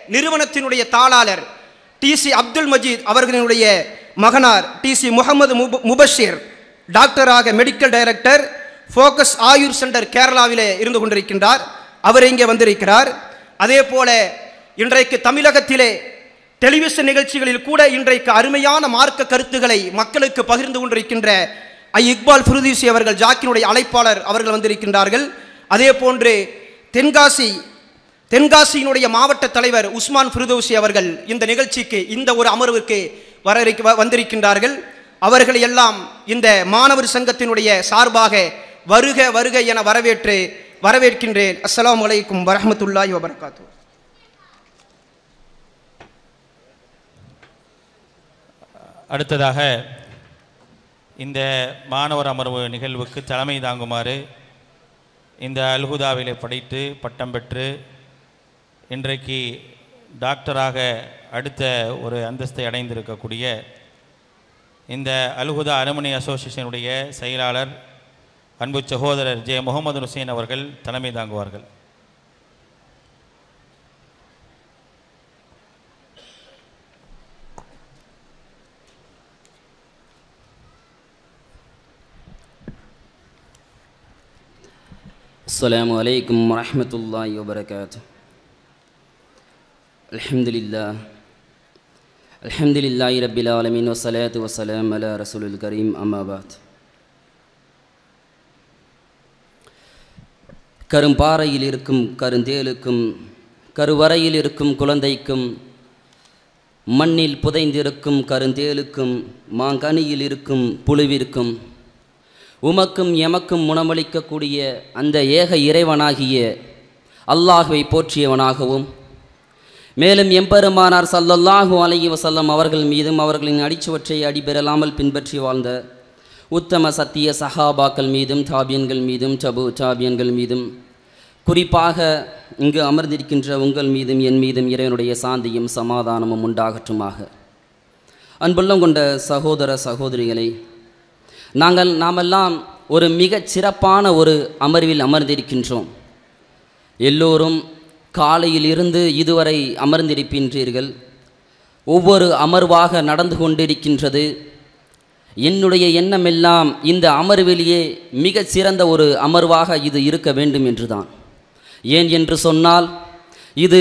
நிறுவனத்தினுடைய தாளாளர் டிசி அப்துல் மஜீத் அவர்களினுடைய மகனார் டிசி முகமது முப- முபஷிர் டாக்டராக medical director Focus Ayur centre கேரளாவிலே இருந்து கொண்டிருக்கின்றார் அவர் இங்கே வந்திருக்கிறார் அதே போல இன்றைக்கு தமிழகத்திலே டெலிவிஷன் நிகழ்ச்சிகளில் கூட இன்றைக்கு அருமையான மார்க்க கருத்துக்களை மக்களுக்கு பகிர்ந்து கொண்டிருக்கின்ற ஐ இக்பால் ஃபுருதீசி அவர்கள் ஜாக்கினுடைய அழைப்பாளர் அவர்கள் வந்திருக்கின்றார்கள் அதே போன்று தென்காசி தென்காசியினுடைய மாவட்ட தலைவர் உஸ்மான் ஃபிருதௌசி அவர்கள் இந்த நிகழ்ச்சிக்கு இந்த ஒரு அமர்வுக்கு வர இருக்க- வ- வந்திருக்கின்றார்கள் அவர்களை எல்லாம் இந்த மாணவர் சங்கத்தினுடைய சார்பாக வருக வருக என வரவேற்று வரவேற்கின்றேன் அஸ்ஸலாமு அலைக்கும் வரஹ்மத்துல்லாஹி வபரகாத்து அடுத்ததாக இந்த மாணவர் அமர்வு நிகழ்வுக்கு தலைமை தாங்குமாறு இந்த அல்ஹுதாவிலே படித்து பட்டம் பெற்று இன்றைக்கு டாக்டராக அடுத்த ஒரு அந்தஸ்தை அடைந்திருக்கக்கூடிய இந்த அல்ஹுதா அலுமினி அசோசியேஷனுடைய செயலாளர் அன்பு சகோதரர் ஜே முகமது ஹுசேன் அவர்கள் தலைமை தாங்குவார்கள் السلام عليكم ورحمة الله وبركاته الحمد لله الحمد لله رب العالمين والصلاة والسلام على رسول الكريم أما بعد கரும்பாறையில் இருக்கும் கருந்தேலுக்கும் கருவறையில் இருக்கும் குழந்தைக்கும் மண்ணில் புதைந்திருக்கும் கருந்தேலுக்கும் மாங்கனியில் இருக்கும் புழுவிற்கும் உமக்கும் எமக்கும் உணவளிக்கக்கூடிய அந்த ஏக இறைவனாகிய அல்லாஹுவை போற்றியவனாகவும் மேலும் எம்பெருமானார் சல்லல்லாஹு அலைஹி வஸல்லம் அவர்கள் மீதும் அவர்களின் அடிச்சுவற்றை அடிபெறலாமல் பின்பற்றி வாழ்ந்த உத்தம சத்திய சஹாபாக்கள் மீதும் தாபியன்கள் மீதும் டபு தாபியன்கள் மீதும் குறிப்பாக இங்கு அமர்ந்திருக்கின்ற உங்கள் மீதும் என் மீதும் இறைவனுடைய சாந்தியும் சமாதானமும் உண்டாகட்டுமாக அன்புள்ளம் கொண்ட சகோதர சகோதரிகளை நாங்கள் நாமெல்லாம் ஒரு மிகச் சிறப்பான ஒரு அமர்வில் அமர்ந்திருக்கின்றோம் எல்லோரும் காலையில் இருந்து இதுவரை அமர்ந்திருக்கின்றீர்கள் ஒவ்வொரு அமர்வாக நடந்து கொண்டிருக்கின்றது என்னுடைய எண்ணமெல்லாம் இந்த அமர்விலேயே மிகச் சிறந்த ஒரு அமர்வாக இது இருக்க வேண்டும் என்றுதான் ஏன் என்று சொன்னால் இது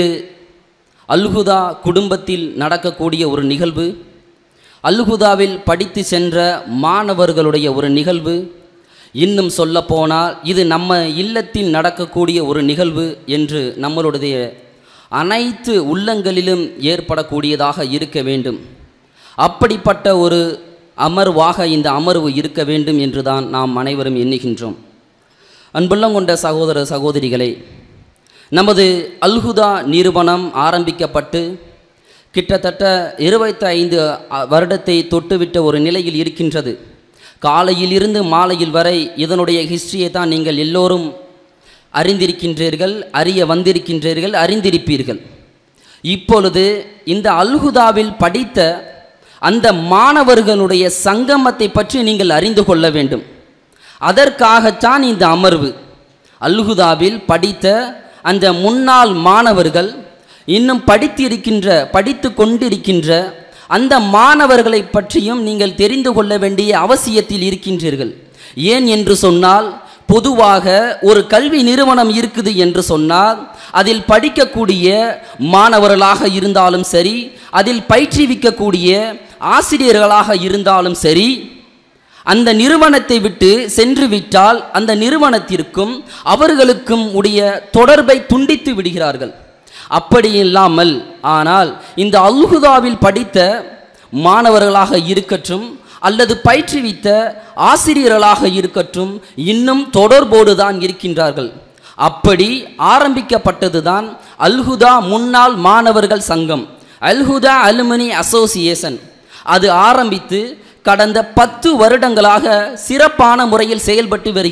அல்ஹுதா குடும்பத்தில் நடக்கக்கூடிய ஒரு நிகழ்வு அல்ஹுதாவில் படித்து சென்ற மாணவர்களுடைய ஒரு நிகழ்வு இன்னும் சொல்லப்போனால் இது நம்ம இல்லத்தில் நடக்கக்கூடிய ஒரு நிகழ்வு என்று நம்மளுடைய அனைத்து உள்ளங்களிலும் ஏற்படக்கூடியதாக இருக்க வேண்டும் அப்படிப்பட்ட ஒரு அமர்வாக இந்த அமர்வு இருக்க வேண்டும் என்றுதான் நாம் அனைவரும் எண்ணுகின்றோம் அன்புள்ளம் கொண்ட சகோதர சகோதரிகளே நமது அல்ஹுதா நிறுவனம் ஆரம்பிக்கப்பட்டு கிட்டத்தட்ட இருபத்தி ஐந்து வருடத்தை தொட்டுவிட்ட ஒரு நிலையில் இருக்கின்றது காலையிலிருந்து மாலையில் வரை இதனுடைய ஹிஸ்டரியை தான் நீங்கள் எல்லோரும் அறிந்திருக்கின்றீர்கள் அறிய வந்திருக்கின்றீர்கள் அறிந்திருப்பீர்கள் இப்பொழுது இந்த அல்ஹுதாவில் படித்த அந்த மாணவர்களுடைய சங்கமத்தை பற்றி நீங்கள் அறிந்து கொள்ள வேண்டும் அதற்காகத்தான் இந்த அமர்வு அல்ஹுதாவில் படித்த அந்த முன்னாள் மாணவர்கள் இன்னும் படித்திருக்கின்ற படித்து கொண்டிருக்கின்ற அந்த மாணவர்களை பற்றியும் நீங்கள் தெரிந்து கொள்ள வேண்டிய அவசியத்தில் இருக்கின்றீர்கள் ஏன் என்று சொன்னால் பொதுவாக ஒரு கல்வி நிறுவனம் இருக்குது என்று சொன்னால் அதில் படிக்கக்கூடிய மாணவர்களாக இருந்தாலும் சரி அதில் பயிற்றுவிக்கக்கூடிய ஆசிரியர்களாக இருந்தாலும் சரி அந்த நிறுவனத்தை விட்டு சென்று விட்டால் அந்த நிறுவனத்திற்கும் அவர்களுக்கும் உடைய தொடர்பை துண்டித்து விடுகிறார்கள் அப்படி இல்லாமல் ஆனால் இந்த அல்ஹுதாவில் படித்த மாணவர்களாக இருக்கட்டும் அல்லது பயிற்றுவித்த ஆசிரியர்களாக இருக்கட்டும் இன்னும் தொடர்போடு தான் இருக்கின்றார்கள் அப்படி ஆரம்பிக்கப்பட்டதுதான் அல்ஹுதா முன்னாள் மாணவர்கள் சங்கம் அல்ஹுதா அலுமினி அசோசியேஷன் அது ஆரம்பித்து கடந்த பத்து வருடங்களாக சிறப்பான முறையில் செயல்பட்டு வருகிறது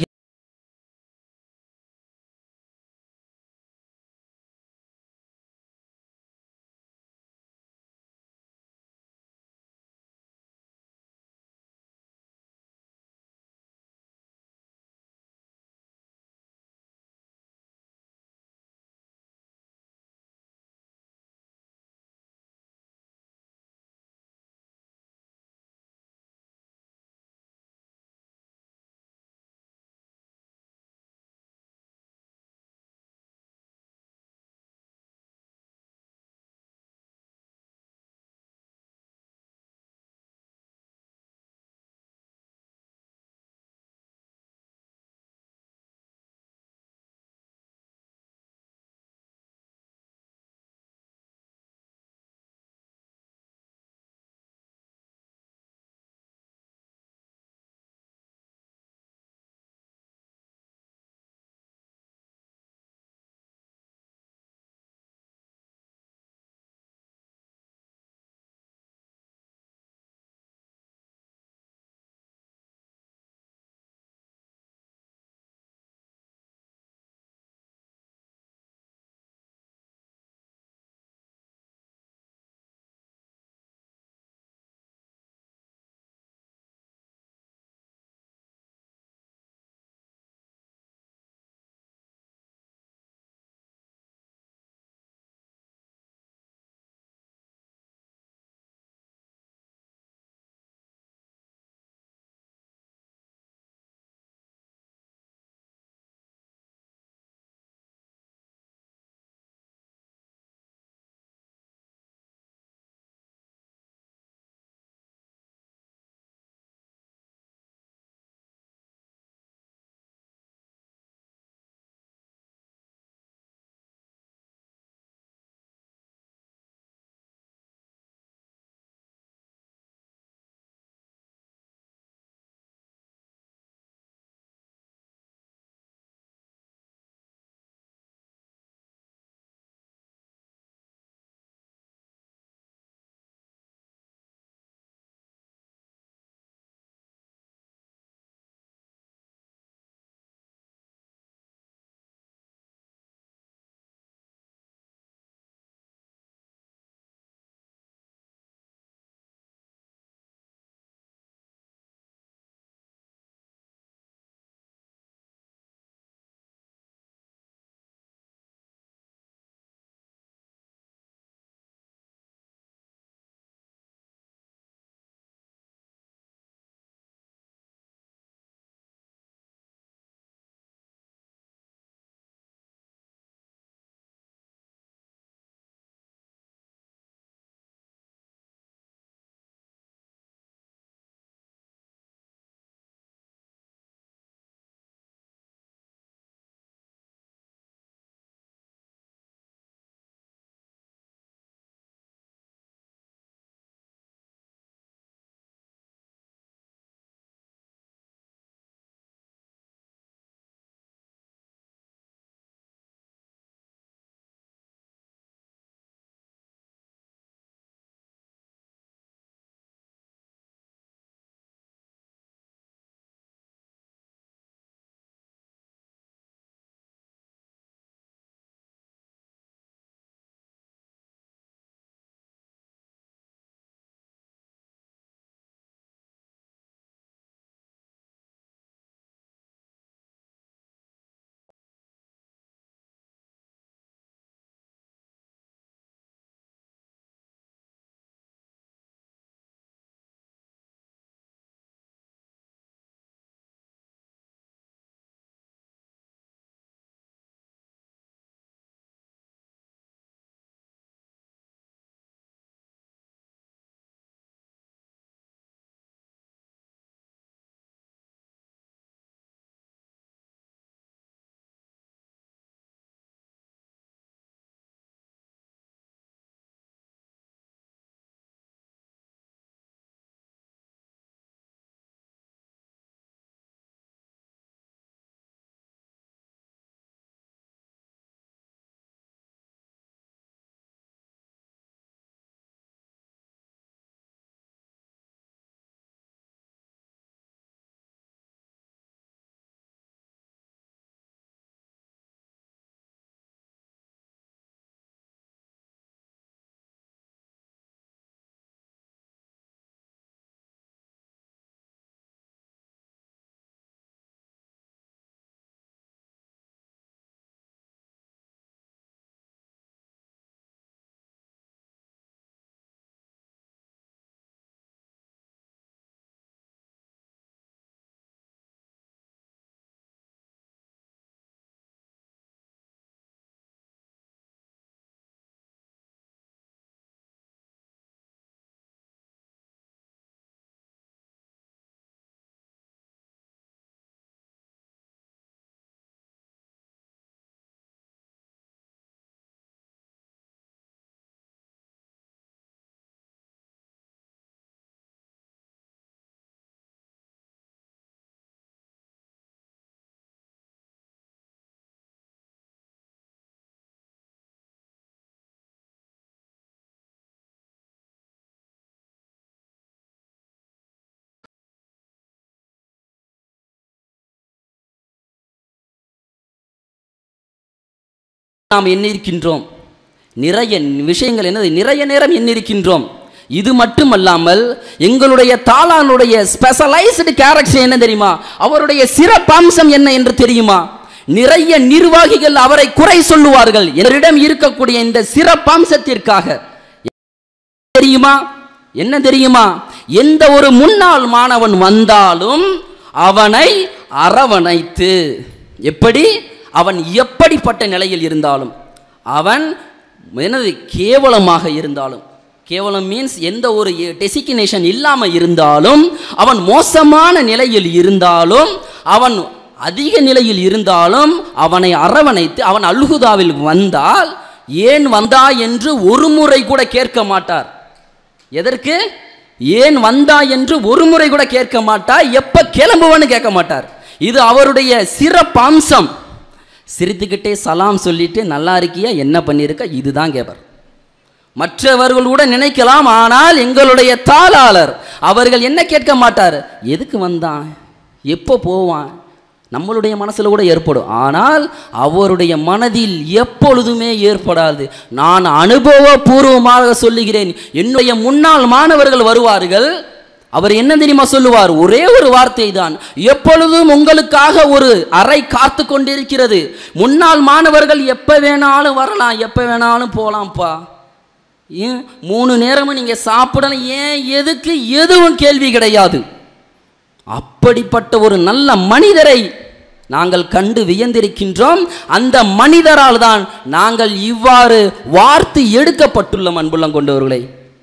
நாம் எண்ணிருக்கின்றோம் நிறைய விஷயங்கள் என்னது நிறைய நேரம் எண்ணிருக்கின்றோம் இது மட்டுமல்லாமல் எங்களுடைய தாளானுடைய ஸ்பெஷலைஸ்டு கேரக்டர் என்ன தெரியுமா அவருடைய சிறப்பம்சம் என்ன என்று தெரியுமா நிறைய நிர்வாகிகள் அவரை குறை சொல்லுவார்கள் என்னிடம் இருக்கக்கூடிய இந்த சிறப்பம்சத்திற்காக தெரியுமா என்ன தெரியுமா எந்த ஒரு முன்னாள் மாணவன் வந்தாலும் அவனை அரவணைத்து எப்படி அவன் எப்படிப்பட்ட நிலையில் இருந்தாலும் அவன் எனது கேவலமாக இருந்தாலும் கேவலம் மீன்ஸ் எந்த ஒரு டெசிக்னேஷன் இல்லாமல் இருந்தாலும் அவன் மோசமான நிலையில் இருந்தாலும் அவன் அதிக நிலையில் இருந்தாலும் அவனை அரவணைத்து அவன் அல்குதாவில் வந்தால் ஏன் வந்தா என்று ஒரு முறை கூட கேட்க மாட்டார் எதற்கு ஏன் வந்தா என்று ஒரு முறை கூட கேட்க மாட்டார் எப்ப கிளம்புவன்னு கேட்க மாட்டார் இது அவருடைய சிறப்பம்சம் சிரித்துக்கிட்டே சலாம் சொல்லிட்டு நல்லா இருக்கியா என்ன பண்ணியிருக்க இதுதான் கேட்பார் மற்றவர்கள் கூட நினைக்கலாம் ஆனால் எங்களுடைய தாளாளர் அவர்கள் என்ன கேட்க மாட்டார் எதுக்கு வந்தான் எப்போ போவான் நம்மளுடைய மனசில் கூட ஏற்படும் ஆனால் அவருடைய மனதில் எப்பொழுதுமே ஏற்படாது நான் அனுபவபூர்வமாக சொல்லுகிறேன் என்னுடைய முன்னாள் மாணவர்கள் வருவார்கள் அவர் என்ன தெரியுமா சொல்லுவார் ஒரே ஒரு வார்த்தை தான் எப்பொழுதும் உங்களுக்காக ஒரு அறை காத்து கொண்டிருக்கிறது முன்னாள் மாணவர்கள் எப்போ வேணாலும் வரலாம் எப்போ வேணாலும் போகலாம்ப்பா ஏன் மூணு நேரமும் நீங்கள் சாப்பிடலாம் ஏன் எதுக்கு எதுவும் கேள்வி கிடையாது அப்படிப்பட்ட ஒரு நல்ல மனிதரை நாங்கள் கண்டு வியந்திருக்கின்றோம் அந்த மனிதரால் தான் நாங்கள் இவ்வாறு வார்த்து எடுக்கப்பட்டுள்ளோம் அன்புள்ளம் கொண்டவர்களை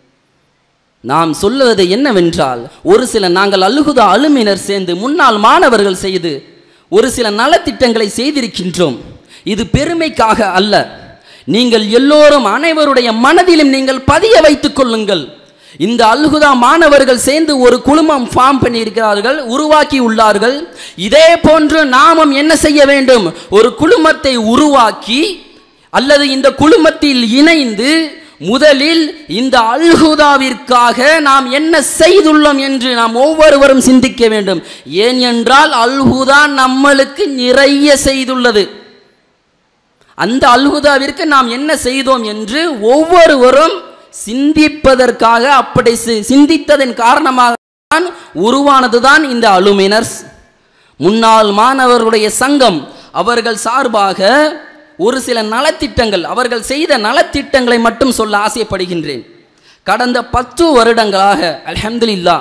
நாம் சொல்லுவது என்னவென்றால் ஒரு சில நாங்கள் அழுகுதா அலுமினர் சேர்ந்து முன்னாள் மாணவர்கள் செய்து ஒரு சில நலத்திட்டங்களை செய்திருக்கின்றோம் இது பெருமைக்காக அல்ல நீங்கள் எல்லோரும் அனைவருடைய மனதிலும் நீங்கள் பதிய வைத்துக் கொள்ளுங்கள் இந்த அல்குதா மாணவர்கள் சேர்ந்து ஒரு குழுமம் ஃபார்ம் பண்ணியிருக்கிறார்கள் உருவாக்கி உள்ளார்கள் இதே போன்று நாமும் என்ன செய்ய வேண்டும் ஒரு குழுமத்தை உருவாக்கி அல்லது இந்த குழுமத்தில் இணைந்து முதலில் இந்த அல்ஹுதாவிற்காக நாம் என்ன செய்துள்ளோம் என்று நாம் ஒவ்வொருவரும் சிந்திக்க வேண்டும் ஏன் என்றால் அல்ஹுதா நம்மளுக்கு நிறைய செய்துள்ளது அந்த அல்ஹுதாவிற்கு நாம் என்ன செய்தோம் என்று ஒவ்வொருவரும் சிந்திப்பதற்காக அப்படி சி- சிந்தித்ததன் காரணமாக தான் உருவானதுதான் இந்த அலுமினர்ஸ் முன்னாள் மாணவர்களுடைய சங்கம் அவர்கள் சார்பாக ஒரு சில நலத்திட்டங்கள் அவர்கள் செய்த நலத்திட்டங்களை மட்டும் சொல்ல ஆசைப்படுகின்றேன் கடந்த பத்து வருடங்களாக அல்ஹம்துலில்லா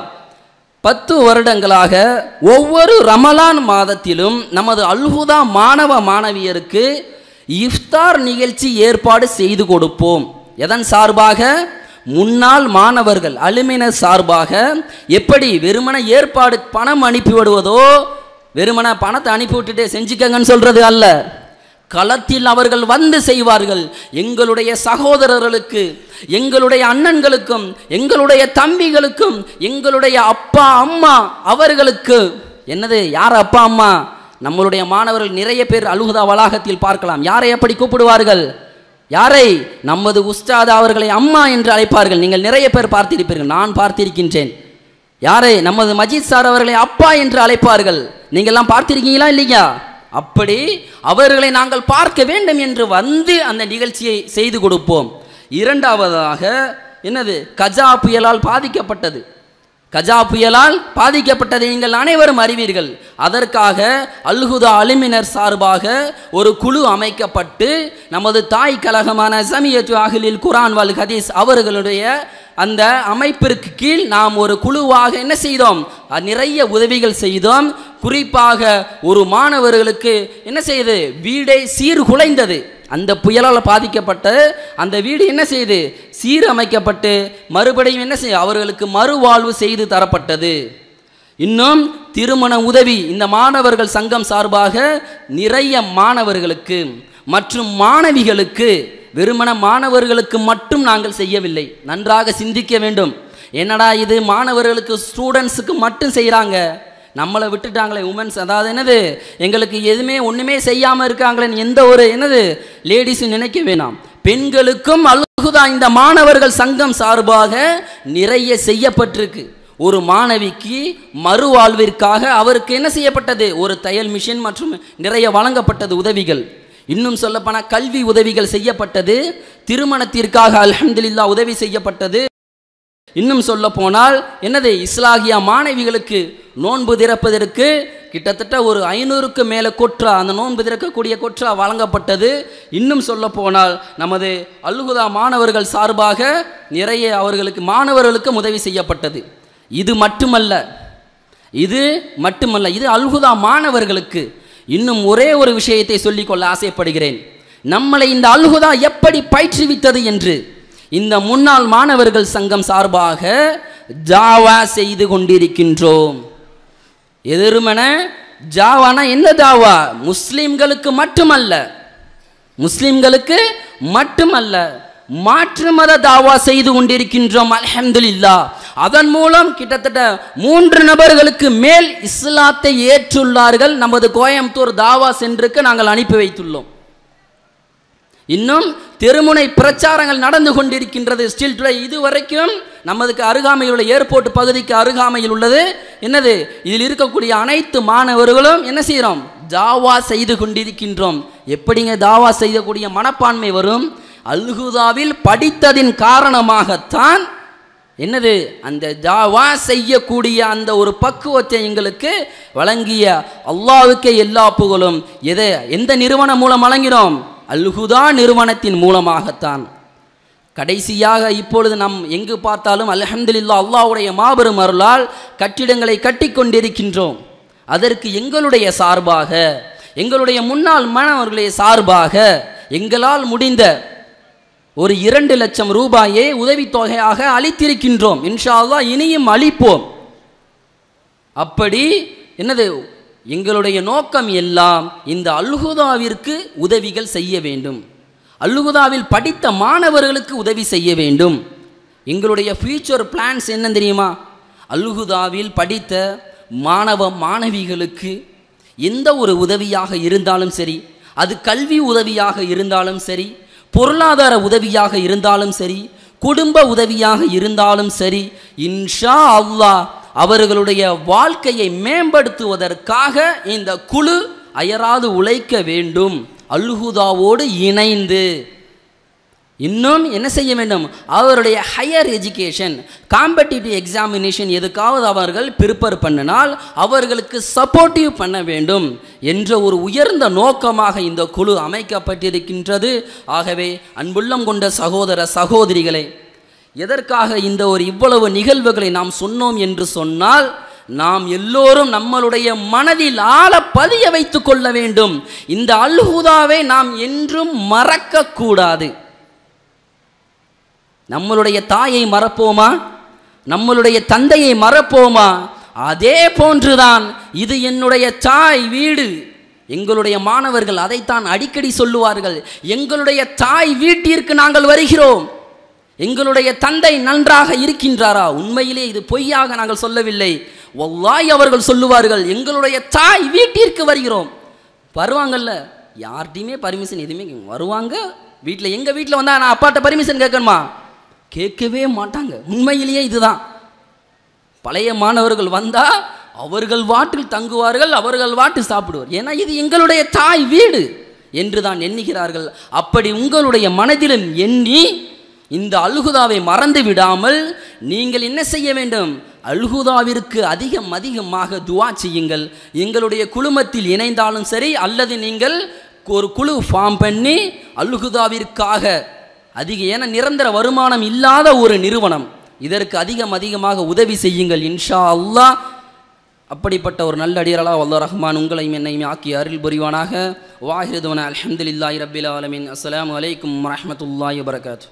பத்து வருடங்களாக ஒவ்வொரு ரமலான் மாதத்திலும் நமது அல்ஹுதா மாணவ மாணவியருக்கு இஃப்தார் நிகழ்ச்சி ஏற்பாடு செய்து கொடுப்போம் எதன் சார்பாக முன்னாள் மாணவர்கள் அலுமினர் சார்பாக எப்படி வெறுமன ஏற்பாடு பணம் அனுப்பி விடுவதோ வெறுமன பணத்தை அனுப்பி விட்டுட்டு செஞ்சுக்கங்கன்னு சொல்றது அல்ல களத்தில் அவர்கள் வந்து செய்வார்கள் எங்களுடைய சகோதரர்களுக்கு எங்களுடைய அண்ணன்களுக்கும் எங்களுடைய தம்பிகளுக்கும் எங்களுடைய அப்பா அம்மா அவர்களுக்கு என்னது யார் அப்பா அம்மா நம்மளுடைய மாணவர்கள் நிறைய பேர் அலுகுதா வளாகத்தில் பார்க்கலாம் யாரை எப்படி கூப்பிடுவார்கள் யாரை நமது உஸ்தாத் அவர்களை அம்மா என்று அழைப்பார்கள் நீங்கள் நிறைய பேர் பார்த்திருப்பீர்கள் நான் பார்த்திருக்கின்றேன் யாரை நமது மஜித் சார் அவர்களை அப்பா என்று அழைப்பார்கள் நீங்கள்லாம் பார்த்திருக்கீங்களா இல்லையா அப்படி அவர்களை நாங்கள் பார்க்க வேண்டும் என்று வந்து அந்த நிகழ்ச்சியை செய்து கொடுப்போம் இரண்டாவதாக என்னது கஜா புயலால் பாதிக்கப்பட்டது கஜா புயலால் பாதிக்கப்பட்டதை நீங்கள் அனைவரும் அறிவீர்கள் அதற்காக அல்ஹுதா அலுமினர் சார்பாக ஒரு குழு அமைக்கப்பட்டு நமது தாய் கழகமான சமியத்து அகிலில் குரான் வல் ஹதீஸ் அவர்களுடைய அந்த அமைப்பிற்கு கீழ் நாம் ஒரு குழுவாக என்ன செய்தோம் அஹ் நிறைய உதவிகள் செய்தோம் குறிப்பாக ஒரு மாணவர்களுக்கு என்ன செய்யுது வீடை சீர்குலைந்தது அந்த புயலால் பாதிக்கப்பட்ட அந்த வீடு என்ன செய்யுது சீரமைக்கப்பட்டு மறுபடியும் என்ன செய்ய அவர்களுக்கு மறுவாழ்வு செய்து தரப்பட்டது இன்னும் திருமண உதவி இந்த மாணவர்கள் சங்கம் சார்பாக நிறைய மாணவர்களுக்கு மற்றும் மாணவிகளுக்கு வெறுமன மாணவர்களுக்கு மட்டும் நாங்கள் செய்யவில்லை நன்றாக சிந்திக்க வேண்டும் என்னடா இது மாணவர்களுக்கு ஸ்டூடெண்ட்ஸுக்கு மட்டும் செய்கிறாங்க நம்மளை விட்டுட்டாங்களே உமன்ஸ் அதாவது என்னது எங்களுக்கு எதுவுமே ஒன்றுமே செய்யாமல் இருக்காங்களேன்னு எந்த ஒரு என்னது லேடிஸும் நினைக்க வேணாம் பெண்களுக்கும் அழுகுதா இந்த மாணவர்கள் சங்கம் சார்பாக நிறைய செய்யப்பட்டிருக்கு ஒரு மாணவிக்கு மறுவாழ்விற்காக அவருக்கு என்ன செய்யப்பட்டது ஒரு தையல் மிஷின் மற்றும் நிறைய வழங்கப்பட்டது உதவிகள் இன்னும் சொல்லப்போனால் கல்வி உதவிகள் செய்யப்பட்டது திருமணத்திற்காக அல்ஹம்துலில்லா உதவி செய்யப்பட்டது இன்னும் சொல்ல போனால் என்னது இஸ்லாகியா மாணவிகளுக்கு நோன்பு திறப்பதற்கு கிட்டத்தட்ட ஒரு ஐநூறுக்கு மேலே கொற்றா அந்த நோன்பு திறக்கக்கூடிய கொற்றா வழங்கப்பட்டது இன்னும் சொல்ல போனால் நமது அல்குதா மாணவர்கள் சார்பாக நிறைய அவர்களுக்கு மாணவர்களுக்கும் உதவி செய்யப்பட்டது இது மட்டுமல்ல இது மட்டுமல்ல இது அல்குதா மாணவர்களுக்கு இன்னும் ஒரே ஒரு விஷயத்தை சொல்லிக்கொள்ள ஆசைப்படுகிறேன் நம்மளை இந்த அல்குதா எப்படி பயிற்றுவித்தது என்று இந்த முன்னாள் மாணவர்கள் சங்கம் சார்பாக ஜாவா செய்து கொண்டிருக்கின்றோம் எதிர்மன ஜாவானா என்ன தாவா முஸ்லிம்களுக்கு மட்டுமல்ல முஸ்லிம்களுக்கு மட்டுமல்ல மாற்று மத தாவா செய்து கொண்டிருக்கின்றோம் அல்ஹம்துலில்லா அதன் மூலம் கிட்டத்தட்ட மூன்று நபர்களுக்கு மேல் இஸ்லாத்தை ஏற்றுள்ளார்கள் நமது கோயம்புத்தூர் தாவா சென்றுக்கு நாங்கள் அனுப்பி வைத்துள்ளோம் இன்னும் தெருமுனை பிரச்சாரங்கள் நடந்து கொண்டிருக்கின்றது ஸ்டில் டுடே இதுவரைக்கும் நமதுக்கு அருகாமையில் உள்ள ஏர்போர்ட் பகுதிக்கு அருகாமையில் உள்ளது என்னது இதில் இருக்கக்கூடிய அனைத்து மாணவர்களும் என்ன செய்கிறோம் தாவா செய்து கொண்டிருக்கின்றோம் எப்படிங்க தாவா செய்யக்கூடிய மனப்பான்மை வரும் அல்குதாவில் படித்ததின் காரணமாகத்தான் என்னது அந்த தாவா செய்யக்கூடிய அந்த ஒரு பக்குவத்தை எங்களுக்கு வழங்கிய அல்லாவுக்கே எல்லா புகழும் எதை எந்த நிறுவனம் மூலம் வழங்கினோம் அல்ஹுதா நிறுவனத்தின் மூலமாகத்தான் கடைசியாக இப்பொழுது நம் எங்கு பார்த்தாலும் அல்ஹம்துலில்லா அல்லாஹ்வுடைய மாபெரும் அருளால் கட்டிடங்களை கட்டிக்கொண்டிருக்கின்றோம் அதற்கு எங்களுடைய சார்பாக எங்களுடைய முன்னாள் மாணவர்களுடைய சார்பாக எங்களால் முடிந்த ஒரு இரண்டு லட்சம் ரூபாயை உதவித்தொகையாக அளித்திருக்கின்றோம் இன்ஷா அல்லாஹ் இனியும் அளிப்போம் அப்படி என்னது எங்களுடைய நோக்கம் எல்லாம் இந்த அல்ஹுதாவிற்கு உதவிகள் செய்ய வேண்டும் அல்ஹுதாவில் படித்த மாணவர்களுக்கு உதவி செய்ய வேண்டும் எங்களுடைய ஃபியூச்சர் பிளான்ஸ் என்ன தெரியுமா அல்ஹுதாவில் படித்த மாணவ மாணவிகளுக்கு எந்த ஒரு உதவியாக இருந்தாலும் சரி அது கல்வி உதவியாக இருந்தாலும் சரி பொருளாதார உதவியாக இருந்தாலும் சரி குடும்ப உதவியாக இருந்தாலும் சரி இன்ஷா அல்லாஹ் அவர்களுடைய வாழ்க்கையை மேம்படுத்துவதற்காக இந்த குழு அயராது உழைக்க வேண்டும் அல்ஹுதாவோடு இணைந்து இன்னும் என்ன செய்ய வேண்டும் அவருடைய ஹையர் எஜுகேஷன் காம்படிட்டிவ் எக்ஸாமினேஷன் எதுக்காவது அவர்கள் ப்ரிப்பேர் பண்ணினால் அவர்களுக்கு சப்போர்ட்டிவ் பண்ண வேண்டும் என்ற ஒரு உயர்ந்த நோக்கமாக இந்த குழு அமைக்கப்பட்டிருக்கின்றது ஆகவே அன்புள்ளம் கொண்ட சகோதர சகோதரிகளே எதற்காக இந்த ஒரு இவ்வளவு நிகழ்வுகளை நாம் சொன்னோம் என்று சொன்னால் நாம் எல்லோரும் நம்மளுடைய மனதில் ஆழ பதிய வைத்துக் கொள்ள வேண்டும் இந்த அல்ஹுதாவை நாம் என்றும் மறக்க கூடாது நம்மளுடைய தாயை மறப்போமா நம்மளுடைய தந்தையை மறப்போமா அதே போன்றுதான் இது என்னுடைய தாய் வீடு எங்களுடைய மாணவர்கள் அதைத்தான் அடிக்கடி சொல்லுவார்கள் எங்களுடைய தாய் வீட்டிற்கு நாங்கள் வருகிறோம் எங்களுடைய தந்தை நன்றாக இருக்கின்றாரா உண்மையிலே இது பொய்யாக நாங்கள் சொல்லவில்லை ஒவ்வாய் அவர்கள் சொல்லுவார்கள் எங்களுடைய தாய் வீட்டிற்கு வருகிறோம் வருவாங்கல்ல யார்கிட்டையுமே பர்மிஷன் எதுவுமே கேட்க- வருவாங்க வீட்டில் எங்கள் வீட்டில் வந்தால் நான் அப்பாட்ட பர்மிஷன் கேட்கணுமா கேட்கவே மாட்டாங்க உண்மையிலேயே இதுதான் பழைய மாணவர்கள் வந்தா அவர்கள் வாட்டில் தங்குவார்கள் அவர்கள் வாட்டு சாப்பிடுவார் ஏன்னா இது எங்களுடைய தாய் வீடு என்று தான் எண்ணுகிறார்கள் அப்படி உங்களுடைய மனதிலும் எண்ணி இந்த அல்குதாவை மறந்து விடாமல் நீங்கள் என்ன செய்ய வேண்டும் அல்குதாவிற்கு அதிகம் அதிகமாக துவா செய்யுங்கள் எங்களுடைய குழுமத்தில் இணைந்தாலும் சரி அல்லது நீங்கள் ஒரு குழு ஃபார்ம் பண்ணி அல்குதாவிற்காக அதிக ஏன்னா நிரந்தர வருமானம் இல்லாத ஒரு நிறுவனம் இதற்கு அதிகம் அதிகமாக உதவி செய்யுங்கள் இன்ஷா அல்லாஹ் அப்படிப்பட்ட ஒரு நல்ல அடியரலா வல்ல ரஹ்மான் உங்களையும் என்னையும் ஆக்கி அருள் புரிவானாக வாஹிருதுவன அல்ஹம்துலில்லாஹி ரப்பில் ஆலமீன் அஸ்ஸலாமு அலைக்கும் வரஹ்மத்துல்லாஹி வபரகாத்து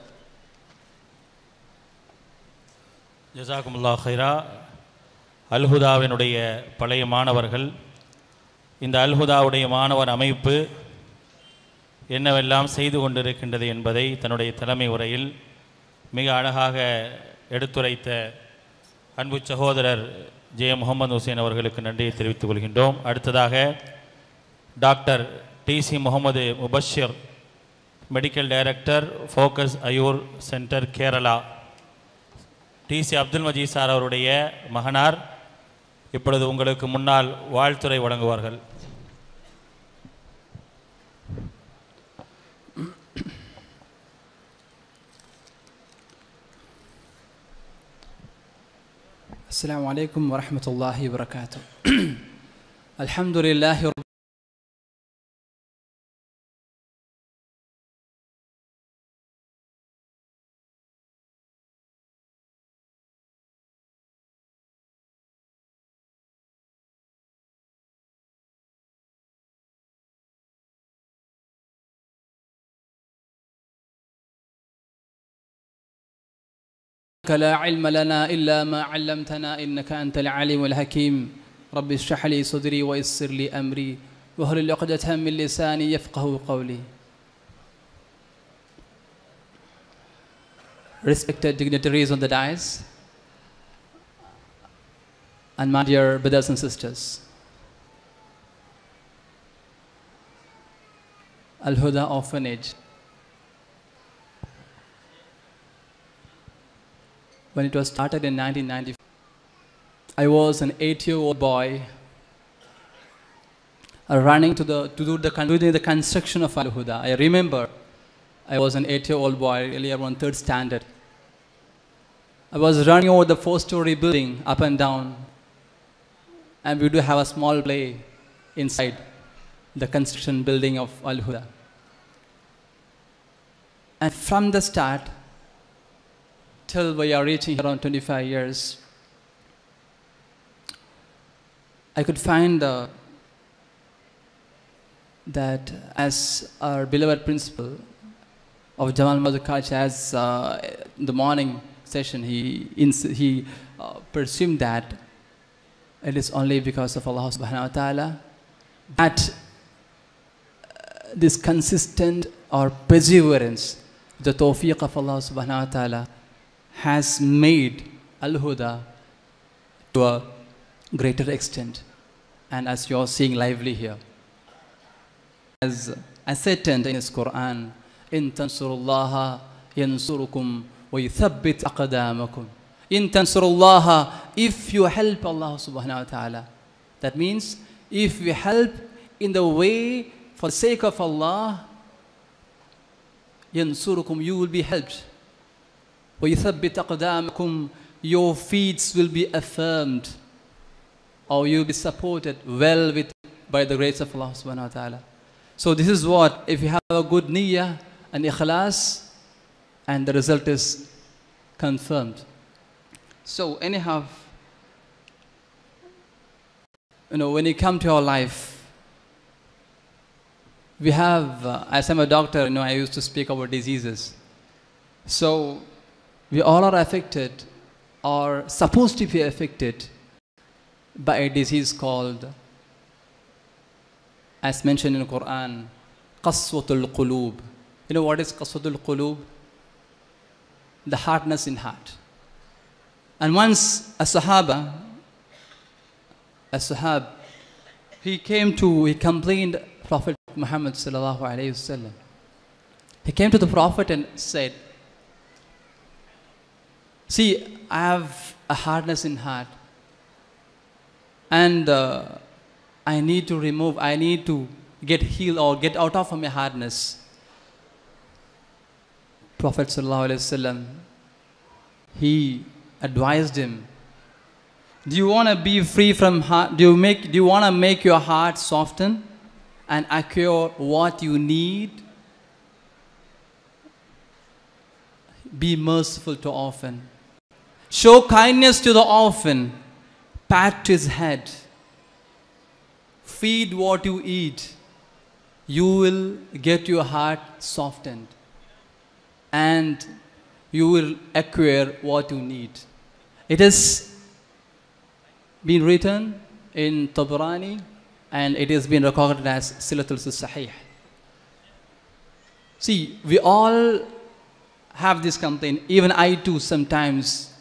ஜசாகுமுல்லா ஹைரா அல்ஹுதாவினுடைய பழைய மாணவர்கள் இந்த அல்ஹுதாவுடைய மாணவர் அமைப்பு என்னவெல்லாம் செய்து கொண்டிருக்கின்றது என்பதை தன்னுடைய தலைமை உரையில் மிக அழகாக எடுத்துரைத்த அன்பு சகோதரர் ஜே முகமது ஹுசேன் அவர்களுக்கு நன்றியை தெரிவித்துக் கொள்கின்றோம் அடுத்ததாக doctor DC Mohammed Mubashir medical director Focus Ayur centre Kerala DC Abdul Majeed sir அவருடைய மகனார் இப்பொழுது உங்களுக்கு முன்னால் வாழ்த்துரை வழங்குவார்கள் السلام عليكم ورحمة الله وبركاته الحمد لله رب لا علم لنا إلا ما علمتنا إنك أنت العليم الحكيم رب اشرح لي صدري ويسر لي أمري واهلل عقدة من لساني يفقه قولي Respected dignitaries on the dais and my dear brothers and sisters Al-Huda Orphanage when it was started in 1990. I was an eight-year-old boy uh, running to the to do the con- doing the construction of Al Huda. I remember I was an eight-year-old boy, really around third standard. I was running over the four-story building up and down, and we do have a small play inside the construction building of Al Huda. And from the start, till we are reaching around 25 years, I could find uh, that as our beloved principal of Jamal Madhukach, as uh, in the morning session, he, ins- he uh, presumed that it is only because of Allah subhanahu wa ta'ala that uh, this consistent or perseverance, the tawfiq of Allah subhanahu wa ta'ala, has made Al Huda to a greater extent, and as you are seeing lively here. As, as Satan in his Quran, إن تنصروا الله ينصركم ويثبت أقدامكم. In tansurullah, if you help Allah subhanahu wa ta'ala. That means if we help in the way for the sake of Allah, yansurukum, you will be helped. وَيُثَبِّتْ أَقْدَامَكُمْ Your feet will be affirmed or you will be supported well with by the grace of Allah subhanahu wa ta'ala. So this is what, if you have a good niyyah and ikhlas, and the result is confirmed. So anyhow, you know, when you come to our life, we have, uh, as I'm a doctor, you know, I used to speak about diseases. So we all are affected or supposed to be affected by a disease called, as mentioned in the Quran, qaswatul qulub. You know what is qaswatul qulub? The hardness in heart. And once a Sahaba, a Sahab, he came to, he complained Prophet Muhammad sallallahu alayhi wasallam. He came to the Prophet and said, See, I have a hardness in heart. And uh, I need to remove, I need to get healed or get out of my hardness. Prophet ﷺ, he advised him, do you want to be free from heart? Do you, make, do you want to make your heart soften and acquire what you need? Be merciful to orphan. Show kindness to the orphan. Pat his head. Feed what you eat. You will get your heart softened. And you will acquire what you need. It has been written in Tabrani and it has been recorded as Silatul Sahih. See, we all have this complaint. Even I too sometimes.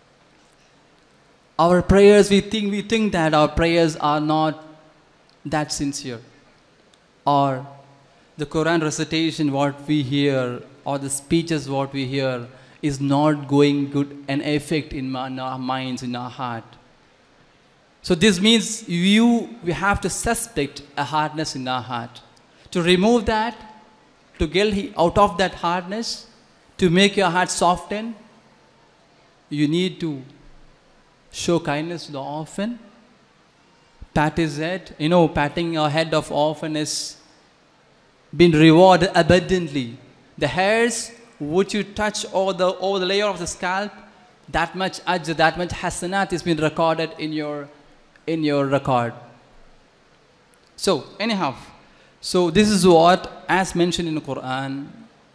Our prayers, we think we think that our prayers are not that sincere. Or the Quran recitation, what we hear, or the speeches, what we hear, is not going good an effect in my- in our minds, in our heart. So this means you we have to suspect a hardness in our heart. To remove that, to get he- out of that hardness, to make your heart soften, you need to show kindness to the orphan, pat his head. You know, patting a head of orphan is been rewarded abundantly. The hairs which you touch over the over the layer of the scalp, that much ajr, that much hasanat has been recorded in your in your record. So anyhow, so this is what as mentioned in the Quran.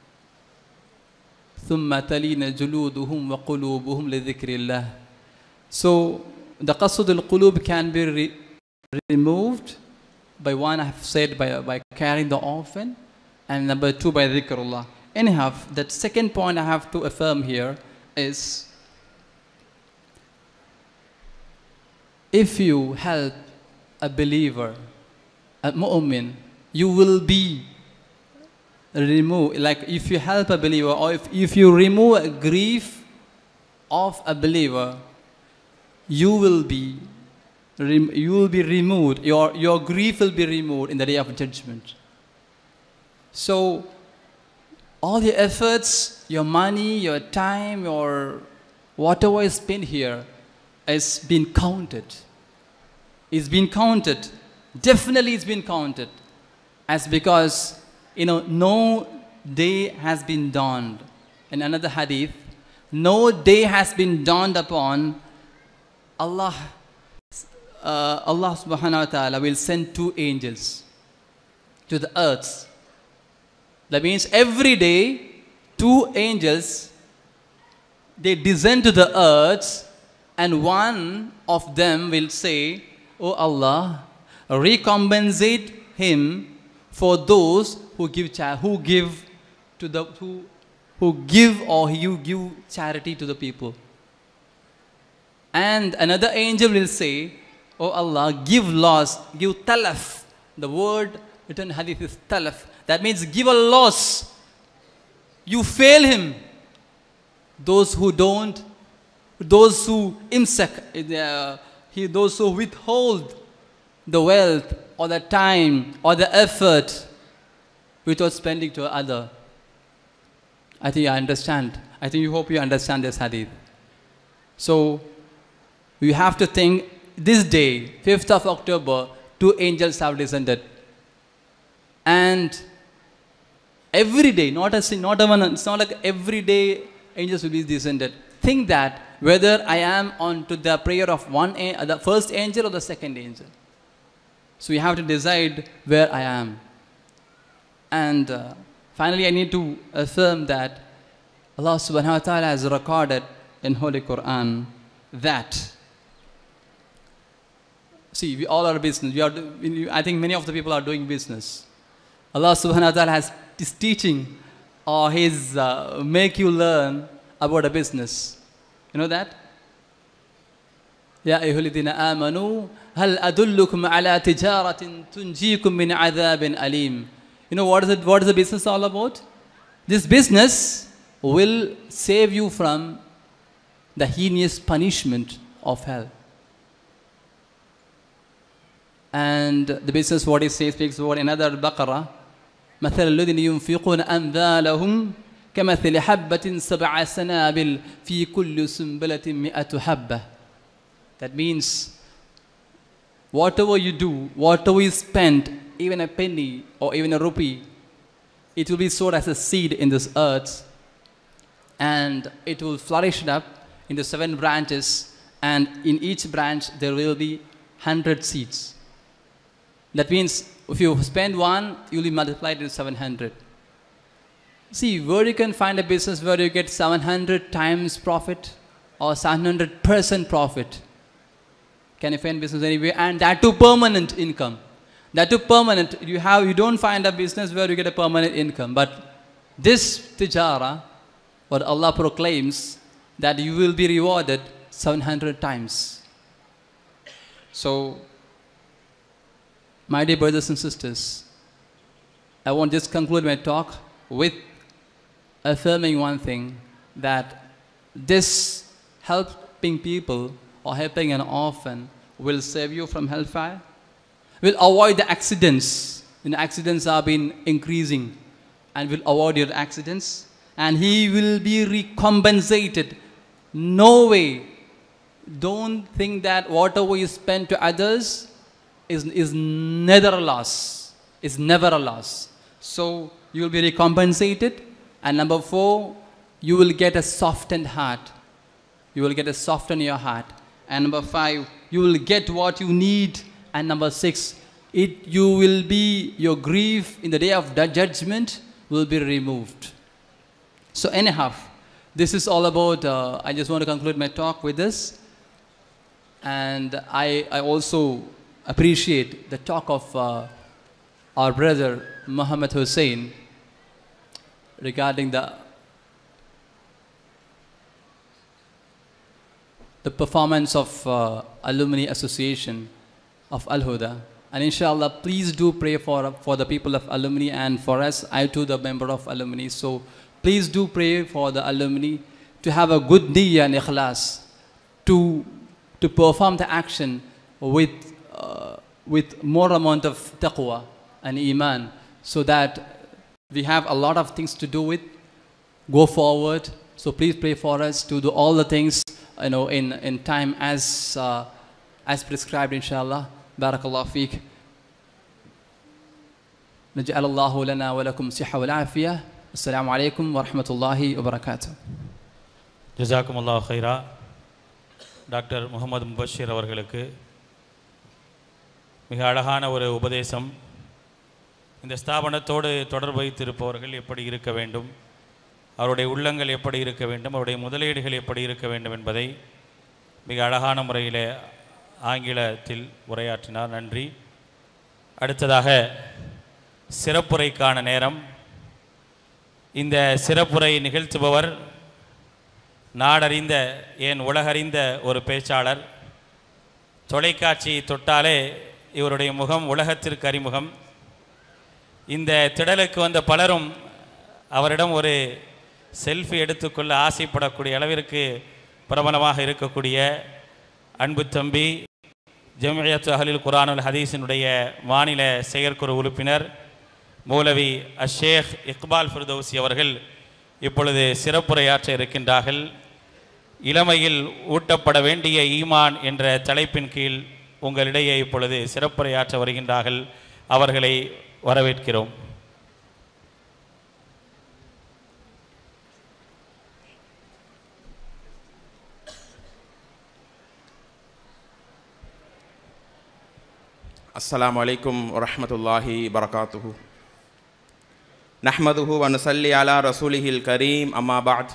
ثم تلين جلودهم وقلوبهم لذكر الله. So the qasd al-qulub can be re- removed by one I have said by, by carrying the orphan and number two by dhikrullah. Anyhow, that second point I have to affirm here is if you help a believer, a mu'min, you will be remove like if you help a believer or if, if you remove a grief of a believer you will be rem- you will be removed your your grief will be removed in the day of judgment so all your efforts your money your time your whatever is spent here is been counted it's been counted definitely it's been counted as because you know no day has been dawned in another hadith no day has been dawned upon allah uh, allah subhanahu wa ta'ala will send two angels to the earth that means every day two angels they descend to the earth and one of them will say oh allah recompensate him for those who give cha- who give to the who who give or you give charity to the people and another angel will say oh allah give loss give talaf the word written in hadith is talaf that means give a loss you fail him those who don't those who imsak uh, he, those who withhold the wealth or the time or the effort without spending to other. I think I understand. I think you hope you understand this hadith. So you have to think this day, 5th of October, two angels have descended. And every day, not a not a one, it's not like every day angels will be descended. Think that whether I am on to the prayer of one a- the first angel or the second angel. So you have to decide where I am. And uh, finally, I need to affirm that Allah subhanahu wa ta'ala has recorded in Holy Quran that see we all are business we are do- we- i think many of the people are doing business allah subhanahu wa ta'ala has is teaching or he's uh, make you learn about a business you know that يا أيها الذين آمنوا هل أدلكم على تجارة تنجيكم من عذاب أليم You know what is it what is the business all about? This business will save you from the heinous punishment of hell. And the business what it says speaks about another Baqarah مثل الذين ينفقون أموالهم كمثل حبة سبع سنابل في كل سنبلة مئة حبة That means whatever you do, whatever you spend, even a penny or even a rupee, it will be stored as a seed in this earth and it will flourish up into seven branches and in each branch there will be 100 seeds. That means if you spend one, you will be multiplied into 700. See, where you can find a business where you get 700 times profit or 700% profit. Can you find business anywhere? And that too permanent income. That too permanent. You have you don't find a business where you get a permanent income. But this tijara, what Allah proclaims, that you will be rewarded 700 times. So, my dear brothers and sisters, I want to just conclude my talk with affirming one thing that this helping people or helping an orphan will save you from hellfire, will avoid the accidents. And accidents have been increasing and will avoid your accidents. And he will be recompensated. No way don't think that whatever you spend to others is, is never a loss. Is never a loss. So you will be recompensated. And number four, you will get a softened heart. You will get a soften your heart. And number five, you will get what you need. And number six, it you will be your grief in the day of the judgment will be removed. So anyhow, this is all about. Uh, I just want to conclude my talk with this, and I, I also appreciate the talk of uh, our brother Muhammad Hussein regarding the the performance of uh, alumni association of Al Huda. And inshallah, please do pray for, for the people of alumni and for us. I too, the member of alumni. So please do pray for the alumni to have a good niyyah and ikhlas to, to perform the action with, uh, with more amount of taqwa and iman so that we have a lot of things to do with go forward so please pray for us to do all the things you know in, in time as uh, as prescribed inshallah barakallah feek نجعل الله لنا ولكم صحة والعافية السلام عليكم ورحمة الله وبركاته ஜசாக்கும் அல்லாஹ் ஹைரா doctor Mohammed Mubashir அவர்களுக்கு மிக அழகான ஒரு உபதேசம் இந்த ஸ்தாபனத்தோடு தொடர்பு வைத்திருப்பவர்கள் எப்படி இருக்க வேண்டும் அவருடைய உள்ளங்கள் எப்படி இருக்க வேண்டும் அவருடைய முதலீடுகள் எப்படி இருக்க வேண்டும் என்பதை மிக அழகான முறையில் ஆங்கிலத்தில் உரையாற்றினார் நன்றி அடுத்ததாக சிறப்புரைக்கான நேரம் இந்த சிறப்புரை நிகழ்த்துபவர் நாடறிந்த ஏன் உலகறிந்த ஒரு பேச்சாளர் தொலைக்காட்சி தொட்டாலே இவருடைய முகம் உலகத்திற்கு அறிமுகம் இந்த திடலுக்கு வந்த பலரும் அவரிடம் ஒரு செல்ஃபி எடுத்துக்கொள்ள ஆசைப்படக்கூடிய அளவிற்கு பிரபலமாக இருக்கக்கூடிய அன்பு தம்பி ஜமியத் அஹலில் குரானுல் ஹதீஸினுடைய மாநில செயற்குழு உறுப்பினர் மௌலவி அஷேக் இக்பால் ஃபிர்தௌசி அவர்கள் இப்பொழுது சிறப்புரையாற்ற இருக்கின்றார்கள் இளமையில் ஊட்டப்பட வேண்டிய ஈமான் என்ற தலைப்பின் கீழ் உங்களிடையே இப்பொழுது சிறப்புரையாற்ற வருகின்றார்கள் அவர்களை வரவேற்கிறோம் السلام عليكم ورحمة الله وبركاته نحمده ونصلي على رسوله الكريم أما بعد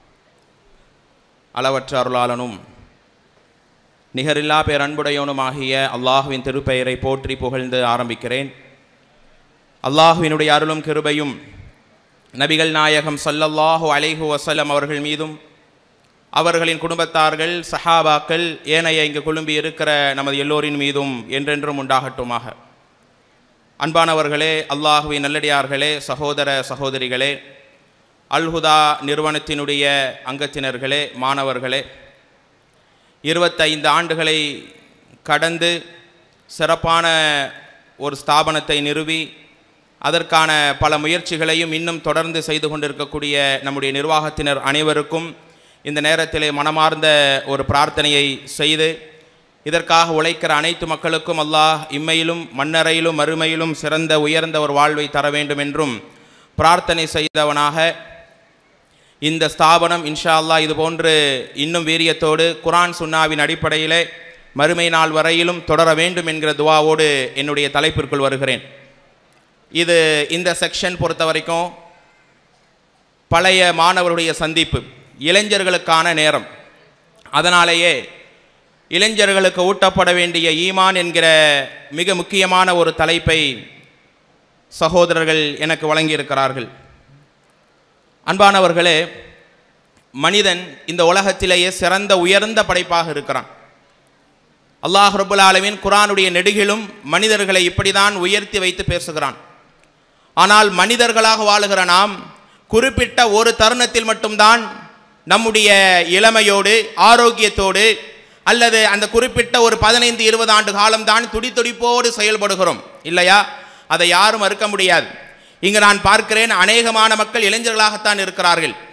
அளவற்ற அருளாளனும் நிகரில்லா பேரன்புடையவனுமாகிய அல்லாஹுவின் திருப்பெயரை போற்றி புகழ்ந்து ஆரம்பிக்கிறேன் அல்லாஹுவினுடைய அருளும் கிருபையும் நபிகள் நாயகம் ஸல்லல்லாஹு அலைஹு வஸல்லம் அவர்கள் மீதும் அவர்களின் குடும்பத்தார்கள் சஹாபாக்கள் ஏனைய இங்கு குழும்பி இருக்கிற நமது எல்லோரின் மீதும் என்றென்றும் உண்டாகட்டுமாக அன்பானவர்களே அல்லாஹுவின் நல்லடியார்களே சகோதர சகோதரிகளே அல்ஹுதா நிறுவனத்தினுடைய அங்கத்தினர்களே மாணவர்களே இருபத்தைந்து ஆண்டுகளை கடந்து சிறப்பான ஒரு ஸ்தாபனத்தை நிறுவி அதற்கான பல முயற்சிகளையும் இன்னும் தொடர்ந்து செய்து கொண்டிருக்கக்கூடிய நம்முடைய நிர்வாகத்தினர் அனைவருக்கும் இந்த நேரத்திலே மனமார்ந்த ஒரு பிரார்த்தனையை செய்து இதற்காக உழைக்கிற அனைத்து மக்களுக்கும் அல்லாஹ் இம்மையிலும் மண்ணறையிலும் மறுமையிலும் சிறந்த உயர்ந்த ஒரு வாழ்வை தர வேண்டும் என்றும் பிரார்த்தனை செய்தவனாக இந்த ஸ்தாபனம் இன்ஷா அல்லாஹ் இது போன்று இன்னும் வீரியத்தோடு குரான் சுன்னாவின் அடிப்படையிலே மறுமை நாள் வரையிலும் தொடர வேண்டும் என்கிற துவாவோடு என்னுடைய தலைப்பிற்குள் வருகிறேன் இது இந்த செக்ஷன் பொறுத்த வரைக்கும் பழைய மாணவருடைய சந்திப்பு இளைஞர்களுக்கான நேரம் அதனாலேயே இளைஞர்களுக்கு ஊட்டப்பட வேண்டிய ஈமான் என்கிற மிக முக்கியமான ஒரு தலைப்பை சகோதரர்கள் எனக்கு வழங்கியிருக்கிறார்கள் அன்பானவர்களே மனிதன் இந்த உலகத்திலேயே சிறந்த உயர்ந்த படைப்பாக இருக்கிறான் அல்லாஹ் ரபுல் ஆலமீன் குரானுடைய நெடுகிலும் மனிதர்களை இப்படிதான் உயர்த்தி வைத்து பேசுகிறான் ஆனால் மனிதர்களாக வாழுகிற நாம் குறிப்பிட்ட ஒரு தருணத்தில் மட்டும்தான் நம்முடைய இளமையோடு ஆரோக்கியத்தோடு அல்லது அந்த குறிப்பிட்ட ஒரு பதினைந்து இருபது ஆண்டு காலம்தான் துடி துடிப்போடு செயல்படுகிறோம் இல்லையா அதை யாரும் மறுக்க முடியாது இங்கு நான் பார்க்கிறேன் அநேகமான மக்கள் இளைஞர்களாகத்தான் இருக்கிறார்கள்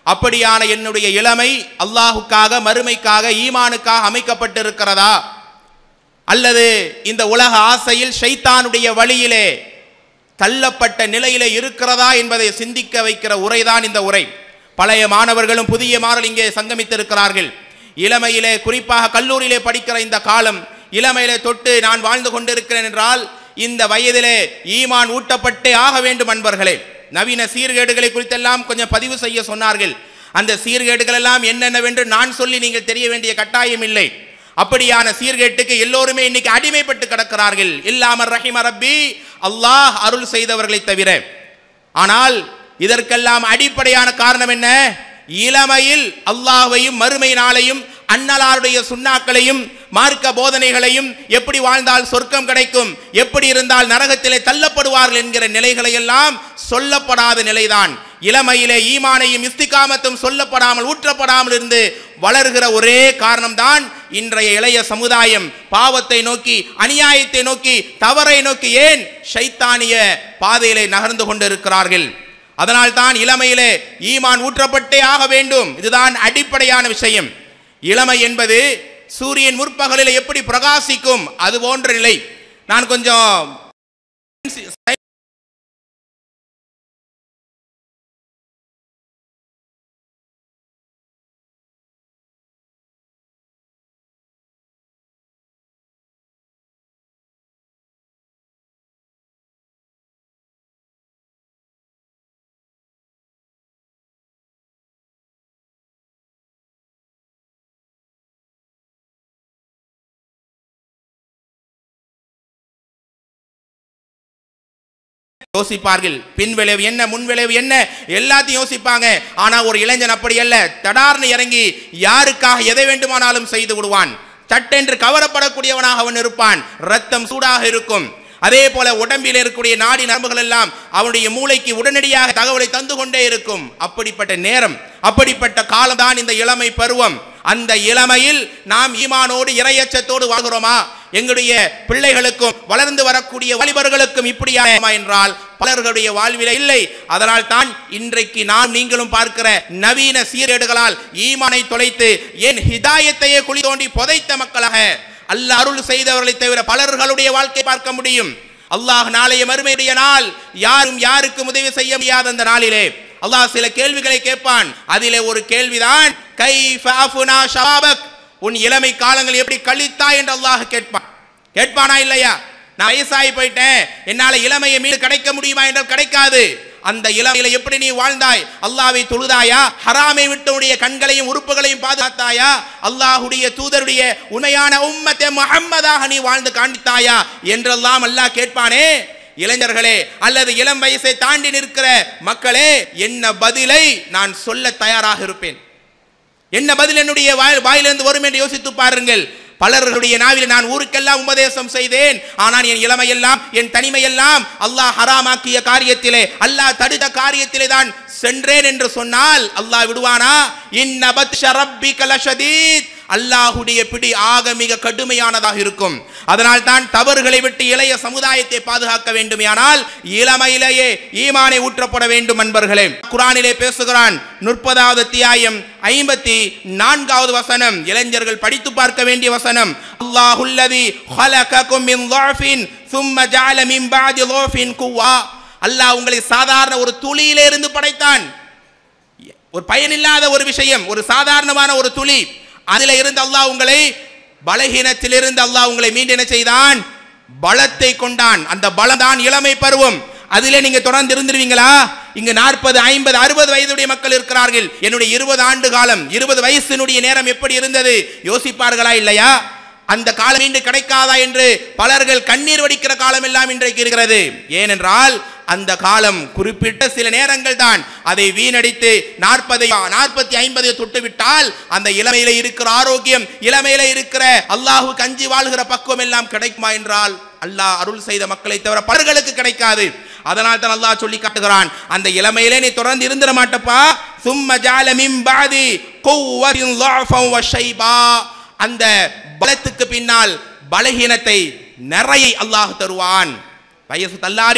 அப்படியான என்னுடைய இளமை அல்லாஹுக்காக மறுமைக்காக ஈமானுக்காக அமைக்கப்பட்டிருக்கிறதா அல்லது இந்த உலக ஆசையில் ஷைத்தானுடைய வழியிலே தள்ளப்பட்ட நிலையிலே இருக்கிறதா என்பதை சிந்திக்க வைக்கிற உரைதான் இந்த உரை பழைய மாணவர்களும் புதிய மாணவர்கள் இங்கே சங்கமித்திருக்கிறார்கள் இளமையிலே குறிப்பாக கல்லூரியிலே படிக்கிற இந்த காலம் இளமையிலே தொட்டு நான் வாழ்ந்து கொண்டிருக்கிறேன் என்றால் இந்த வயதிலே ஈமான் ஊட்டப்பட்டே ஆக வேண்டும் அன்பர்களே நவீன சீர்கேடுகளை குறித்தெல்லாம் கொஞ்சம் பதிவு செய்ய சொன்னார்கள் அந்த சீர்கேடுகள் எல்லாம் என்னென்னவென்று நான் சொல்லி நீங்கள் தெரிய வேண்டிய கட்டாயம் இல்லை அப்படியான சீர்கேட்டுக்கு எல்லோருமே இன்னைக்கு அடிமைப்பட்டு கிடக்கிறார்கள் இல்லாம ரஹிம ரப்பி அல்லாஹ் அருள் செய்தவர்களை தவிர ஆனால் இதற்கெல்லாம் அடிப்படையான காரணம் என்ன இளமையில் அல்லாஹ்வையும் மறுமை நாளையும் அன்னலாருடைய சுண்ணாக்களையும் மார்க்க போதனைகளையும் எப்படி வாழ்ந்தால் சொர்க்கம் கிடைக்கும் எப்படி இருந்தால் நரகத்திலே தள்ளப்படுவார்கள் என்கிற நிலைகளை எல்லாம் சொல்லப்படாத நிலைதான் இளமையிலே ஈமானையும் இஸ்திகாமத்தும் சொல்லப்படாமல் ஊற்றப்படாமல் இருந்து வளர்கிற ஒரே காரணம்தான் இன்றைய இளைய சமுதாயம் பாவத்தை நோக்கி அநியாயத்தை நோக்கி தவறை நோக்கி ஏன் ஷைத்தானிய பாதையிலே நகர்ந்து கொண்டிருக்கிறார்கள் அதனால் தான் இளமையிலே ஈமான் ஊற்றப்பட்டே ஆக வேண்டும் இதுதான் அடிப்படையான விஷயம் இளமை என்பது சூரியன் முற்பகலில் எப்படி பிரகாசிக்கும் அது போன்ற நிலை நான் கொஞ்சம் யோசிப்பார்கள் பின் விளைவு என்ன முன் விளைவு என்ன எல்லாத்தையும் யோசிப்பாங்க ஆனா ஒரு இளைஞன் அப்படி அல்ல தடார்னு இறங்கி யாருக்காக எதை வேண்டுமானாலும் செய்து விடுவான் சட்டென்று கவரப்படக்கூடியவனாக அவன் இருப்பான் ரத்தம் சூடாக இருக்கும் அதே போல உடம்பில் இருக்கக்கூடிய நாடி நரம்புகள் எல்லாம் அவனுடைய மூளைக்கு உடனடியாக தகவலை தந்து கொண்டே இருக்கும் அப்படிப்பட்ட நேரம் அப்படிப்பட்ட காலம்தான் இந்த இளமை பருவம் அந்த இளமையில் நாம் ஈமானோடு இரையச்சத்தோடு வாழ்கிறோமா எங்களுடைய பிள்ளைகளுக்கும் வளர்ந்து வரக்கூடிய வாலிபர்களுக்கும் இப்படியா என்றால் பலர்களுடைய வாழ்வில இல்லை அதனால் தான் இன்றைக்கு நாம் நீங்களும் பார்க்கிற நவீன சீரேடுகளால் ஈமானை தொலைத்து என் ஹிதாயத்தையே குழி தோண்டி புதைத்த மக்களாக அல்லாஹ் அருள் செய்தவர்களை தவிர பலர்களுடைய வாழ்க்கை பார்க்க முடியும் அல்லாஹ் நாளைய மறுமையுடைய நாள் யாரும் யாருக்கும் உதவி செய்ய முடியாத அந்த நாளிலே அல்லாஹ் சில கேள்விகளை கேட்பான் அதிலே ஒரு கேள்விதான் கைஃப அஃப்னா ஷபாபக் உன் இளமை காலங்கள் எப்படி கழித்தாய் என்று அல்லாஹ் கேட்பான் கேட்பானா இல்லையா நான் வயசாகி போயிட்டேன் என்னால இளமையை மீது கிடைக்க முடியுமா என்றால் கிடைக்காது அந்த இளமையில எப்படி நீ வாழ்ந்தாய் அல்லாவை தொழுதாயா ஹராமை விட்டு உடைய கண்களையும் உறுப்புகளையும் பாதுகாத்தாயா அல்லாஹுடைய தூதருடைய உண்மையான உம்மத்தை முஹம்மதாக நீ வாழ்ந்து காண்பித்தாயா என்றெல்லாம் அல்லாஹ் கேட்பானே இளைஞர்களே அல்லது இளம் வயசை தாண்டி நிற்கிற மக்களே என்ன பதிலை நான் சொல்ல தயாராக இருப்பேன் என்ன பதில் என்னுடைய வாய் வாயிலிருந்து வரும் என்று யோசித்து பாருங்கள் பலர்களுடைய நாவில் நான் ஊருக்கெல்லாம் உபதேசம் செய்தேன் ஆனால் என் இளமையெல்லாம் என் தனிமையெல்லாம் அல்லாஹ் ஹராமாக்கிய காரியத்திலே அல்லாஹ் தடுத்த காரியத்திலே தான் சென்றேன் என்று சொன்னால் அல்லாஹ் விடுவானா இன்ன பத்ஷ ரப்பிக லஷதீத் அல்லாஹுடைய பிடி ஆக மிக கடுமையானதாக இருக்கும் அதனால் தான் தவறுகளை விட்டு இளைய சமுதாயத்தை பாதுகாக்க வேண்டுமானால் இளமையிலேயே ஈமானை ஊற்றப்பட வேண்டும் அன்பர்களே குரானிலே பேசுகிறான் முப்பதாவது அத்தியாயம் ஐம்பத்தி நான்காவது வசனம் இளைஞர்கள் படித்து பார்க்க வேண்டிய வசனம் அல்லாஹுல்லதி ஹலககும் மின் ضعفின் ثم جعل من بعد ضعف قوة அல்லாஹ் உங்களை சாதாரண ஒரு துளியிலே இருந்து படைத்தான் ஒரு பயனில்லாத ஒரு விஷயம் ஒரு சாதாரணமான ஒரு துளி அதில் இருந்து அல்லாஹ் உங்களை பலகீனத்திலிருந்து அல்லாஹ் உங்களை மீண்டும் என்ன செய்தான் பலத்தை கொண்டான் அந்த பலம் தான் இளமை பருவம் அதிலே நீங்க தொடர்ந்து இருந்துருவீங்களா இங்க நாற்பது ஐம்பது அறுபது வயதுடைய மக்கள் இருக்கிறார்கள் என்னுடைய இருபது ஆண்டு காலம் இருபது வயசினுடைய நேரம் எப்படி இருந்தது யோசிப்பார்களா இல்லையா அந்த காலம் இன்று கிடைக்காதா என்று பலர்கள் கண்ணீர் வடிக்கிற காலம் எல்லாம் இன்றைக்கு இருக்கிறது ஏனென்றால் அந்த காலம் குறிப்பிட்ட சில நேரங்கள் தான் அதை வீணடித்து நாற்பதை நாற்பத்தி ஐம்பதை தொட்டு விட்டால் அந்த இளமையில இருக்கிற ஆரோக்கியம் இளமையில இருக்கிற அல்லாஹு கஞ்சி வாழ்கிற பக்குவம் எல்லாம் கிடைக்குமா என்றால் அல்லாஹ் அருள் செய்த மக்களை தவிர பலர்களுக்கு கிடைக்காது அதனால் தான் அல்லாஹ் சொல்லி காட்டுகிறான் அந்த இளமையிலே நீ தொடர்ந்து இருந்திட மாட்டப்பா சும்ம ஜால மின் பாதி குவ்வத்தின் லாஃபம் வஷைபா அந்த பலத்துக்கு பின்னால் பலகீனத்தை நிறைய அல்லாஹ் தருவான் வயசு தள்ளாறிடும்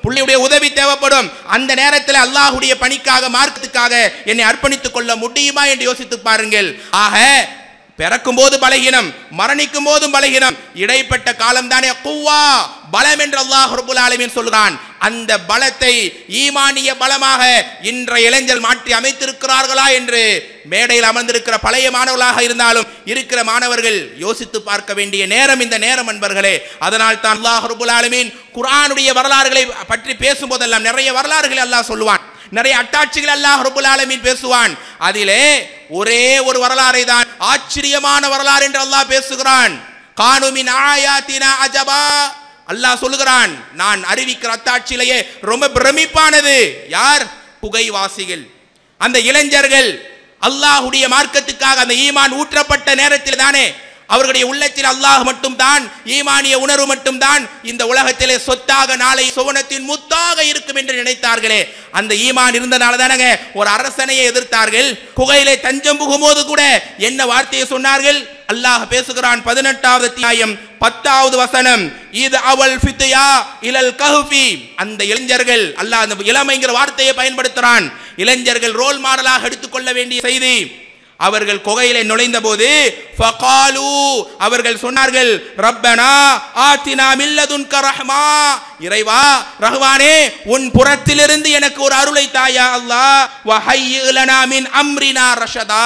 புள்ளியுடைய உதவி தேவைப்படும் அந்த நேரத்தில் அல்லாஹ்வுடைய பணிக்காக மார்க்கத்துக்காக என்னை அர்ப்பணித்துக் கொள்ள முடியுமா என்று யோசித்து பாருங்கள் ஆக பிறக்கும் போது பலகீனம் மரணிக்கும் போதும் பலகீனம் இடைப்பட்ட காலம் தானே குவா பலம் என்று அல்லாஹ் ரபுல் ஆலமீன் சொல்கிறான் அந்த பலத்தை ஈமானிய பலமாக இன்றைய இளைஞர் மாற்றி அமைத்திருக்கிறார்களா என்று மேடையில் அமர்ந்திருக்கிற பழைய மாணவர்களாக இருந்தாலும் இருக்கிற மாணவர்கள் யோசித்து பார்க்க வேண்டிய நேரம் இந்த நேரம் அன்பர்களே அதனால் தான் அல்லாஹ் ரபுல் ஆலமீன் குர்ஆனுடைய வரலாறுகளை பற்றி பேசும்போதெல்லாம் நிறைய வரலாறுகளை அல்லாஹ் சொல்லுவான் நிறைய அட்டாட்சிகள் அல்லாஹ் ரபுல் ஆலமீன் பேசுவான் அதிலே ஒரே ஒரு வரலாறை தான் ஆச்சரியமான வரலாறு என்று அல்லாஹ் பேசுகிறான் கானுமின் ஆயாத்தினா அஜபா அல்லாஹ் சொல்லுகிறான் நான் அறிவிக்கிற அத்தாட்சியிலேயே ரொம்ப பிரமிப்பானது யார் புகைவாசிகள் அந்த இளைஞர்கள் அல்லாஹ்வுடைய மார்க்கத்துக்காக அந்த ஈமான் ஊற்றப்பட்ட நேரத்தில் தானே அவர்களுடைய உள்ளத்தில் அல்லாஹ் மட்டும் தான் ஈமானிய உணர்வு மட்டும் தான் இந்த உலகத்திலே சொத்தாக நாளை சுவனத்தின் முத்தாக இருக்கும் என்று நினைத்தார்களே அந்த ஈமான் இருந்தனால தானங்க ஒரு அரசனையை எதிர்த்தார்கள் குகையிலே தஞ்சம் புகும்போது கூட என்ன வார்த்தையை சொன்னார்கள் அல்லாஹ் பேசுகிறான் பதினெட்டாவது அத்தியாயம் பத்தாவது வசனம் இது அவள் ஃபித்யா இலல் கஹ்ஃபி அந்த இளைஞர்கள் அல்லாஹ் அந்த இளமைங்கிற வார்த்தையை பயன்படுத்துறான் இளைஞர்கள் ரோல் மாடலாக எடுத்துக்கொள்ள வேண்டிய செய்தி அவர்கள் குகையிலே நுழைந்த போது ஃபகாலு அவர்கள் சொன்னார்கள் ரப்பனா ஆத்தினா மில்லதுன்க ரஹ்மா இறைவா ரஹ்மானே உன் புறத்திலிருந்து எனக்கு ஒரு அருளை தாயா அல்லாஹ் வஹய்யி லனா மின் அம்ரினா ரஷதா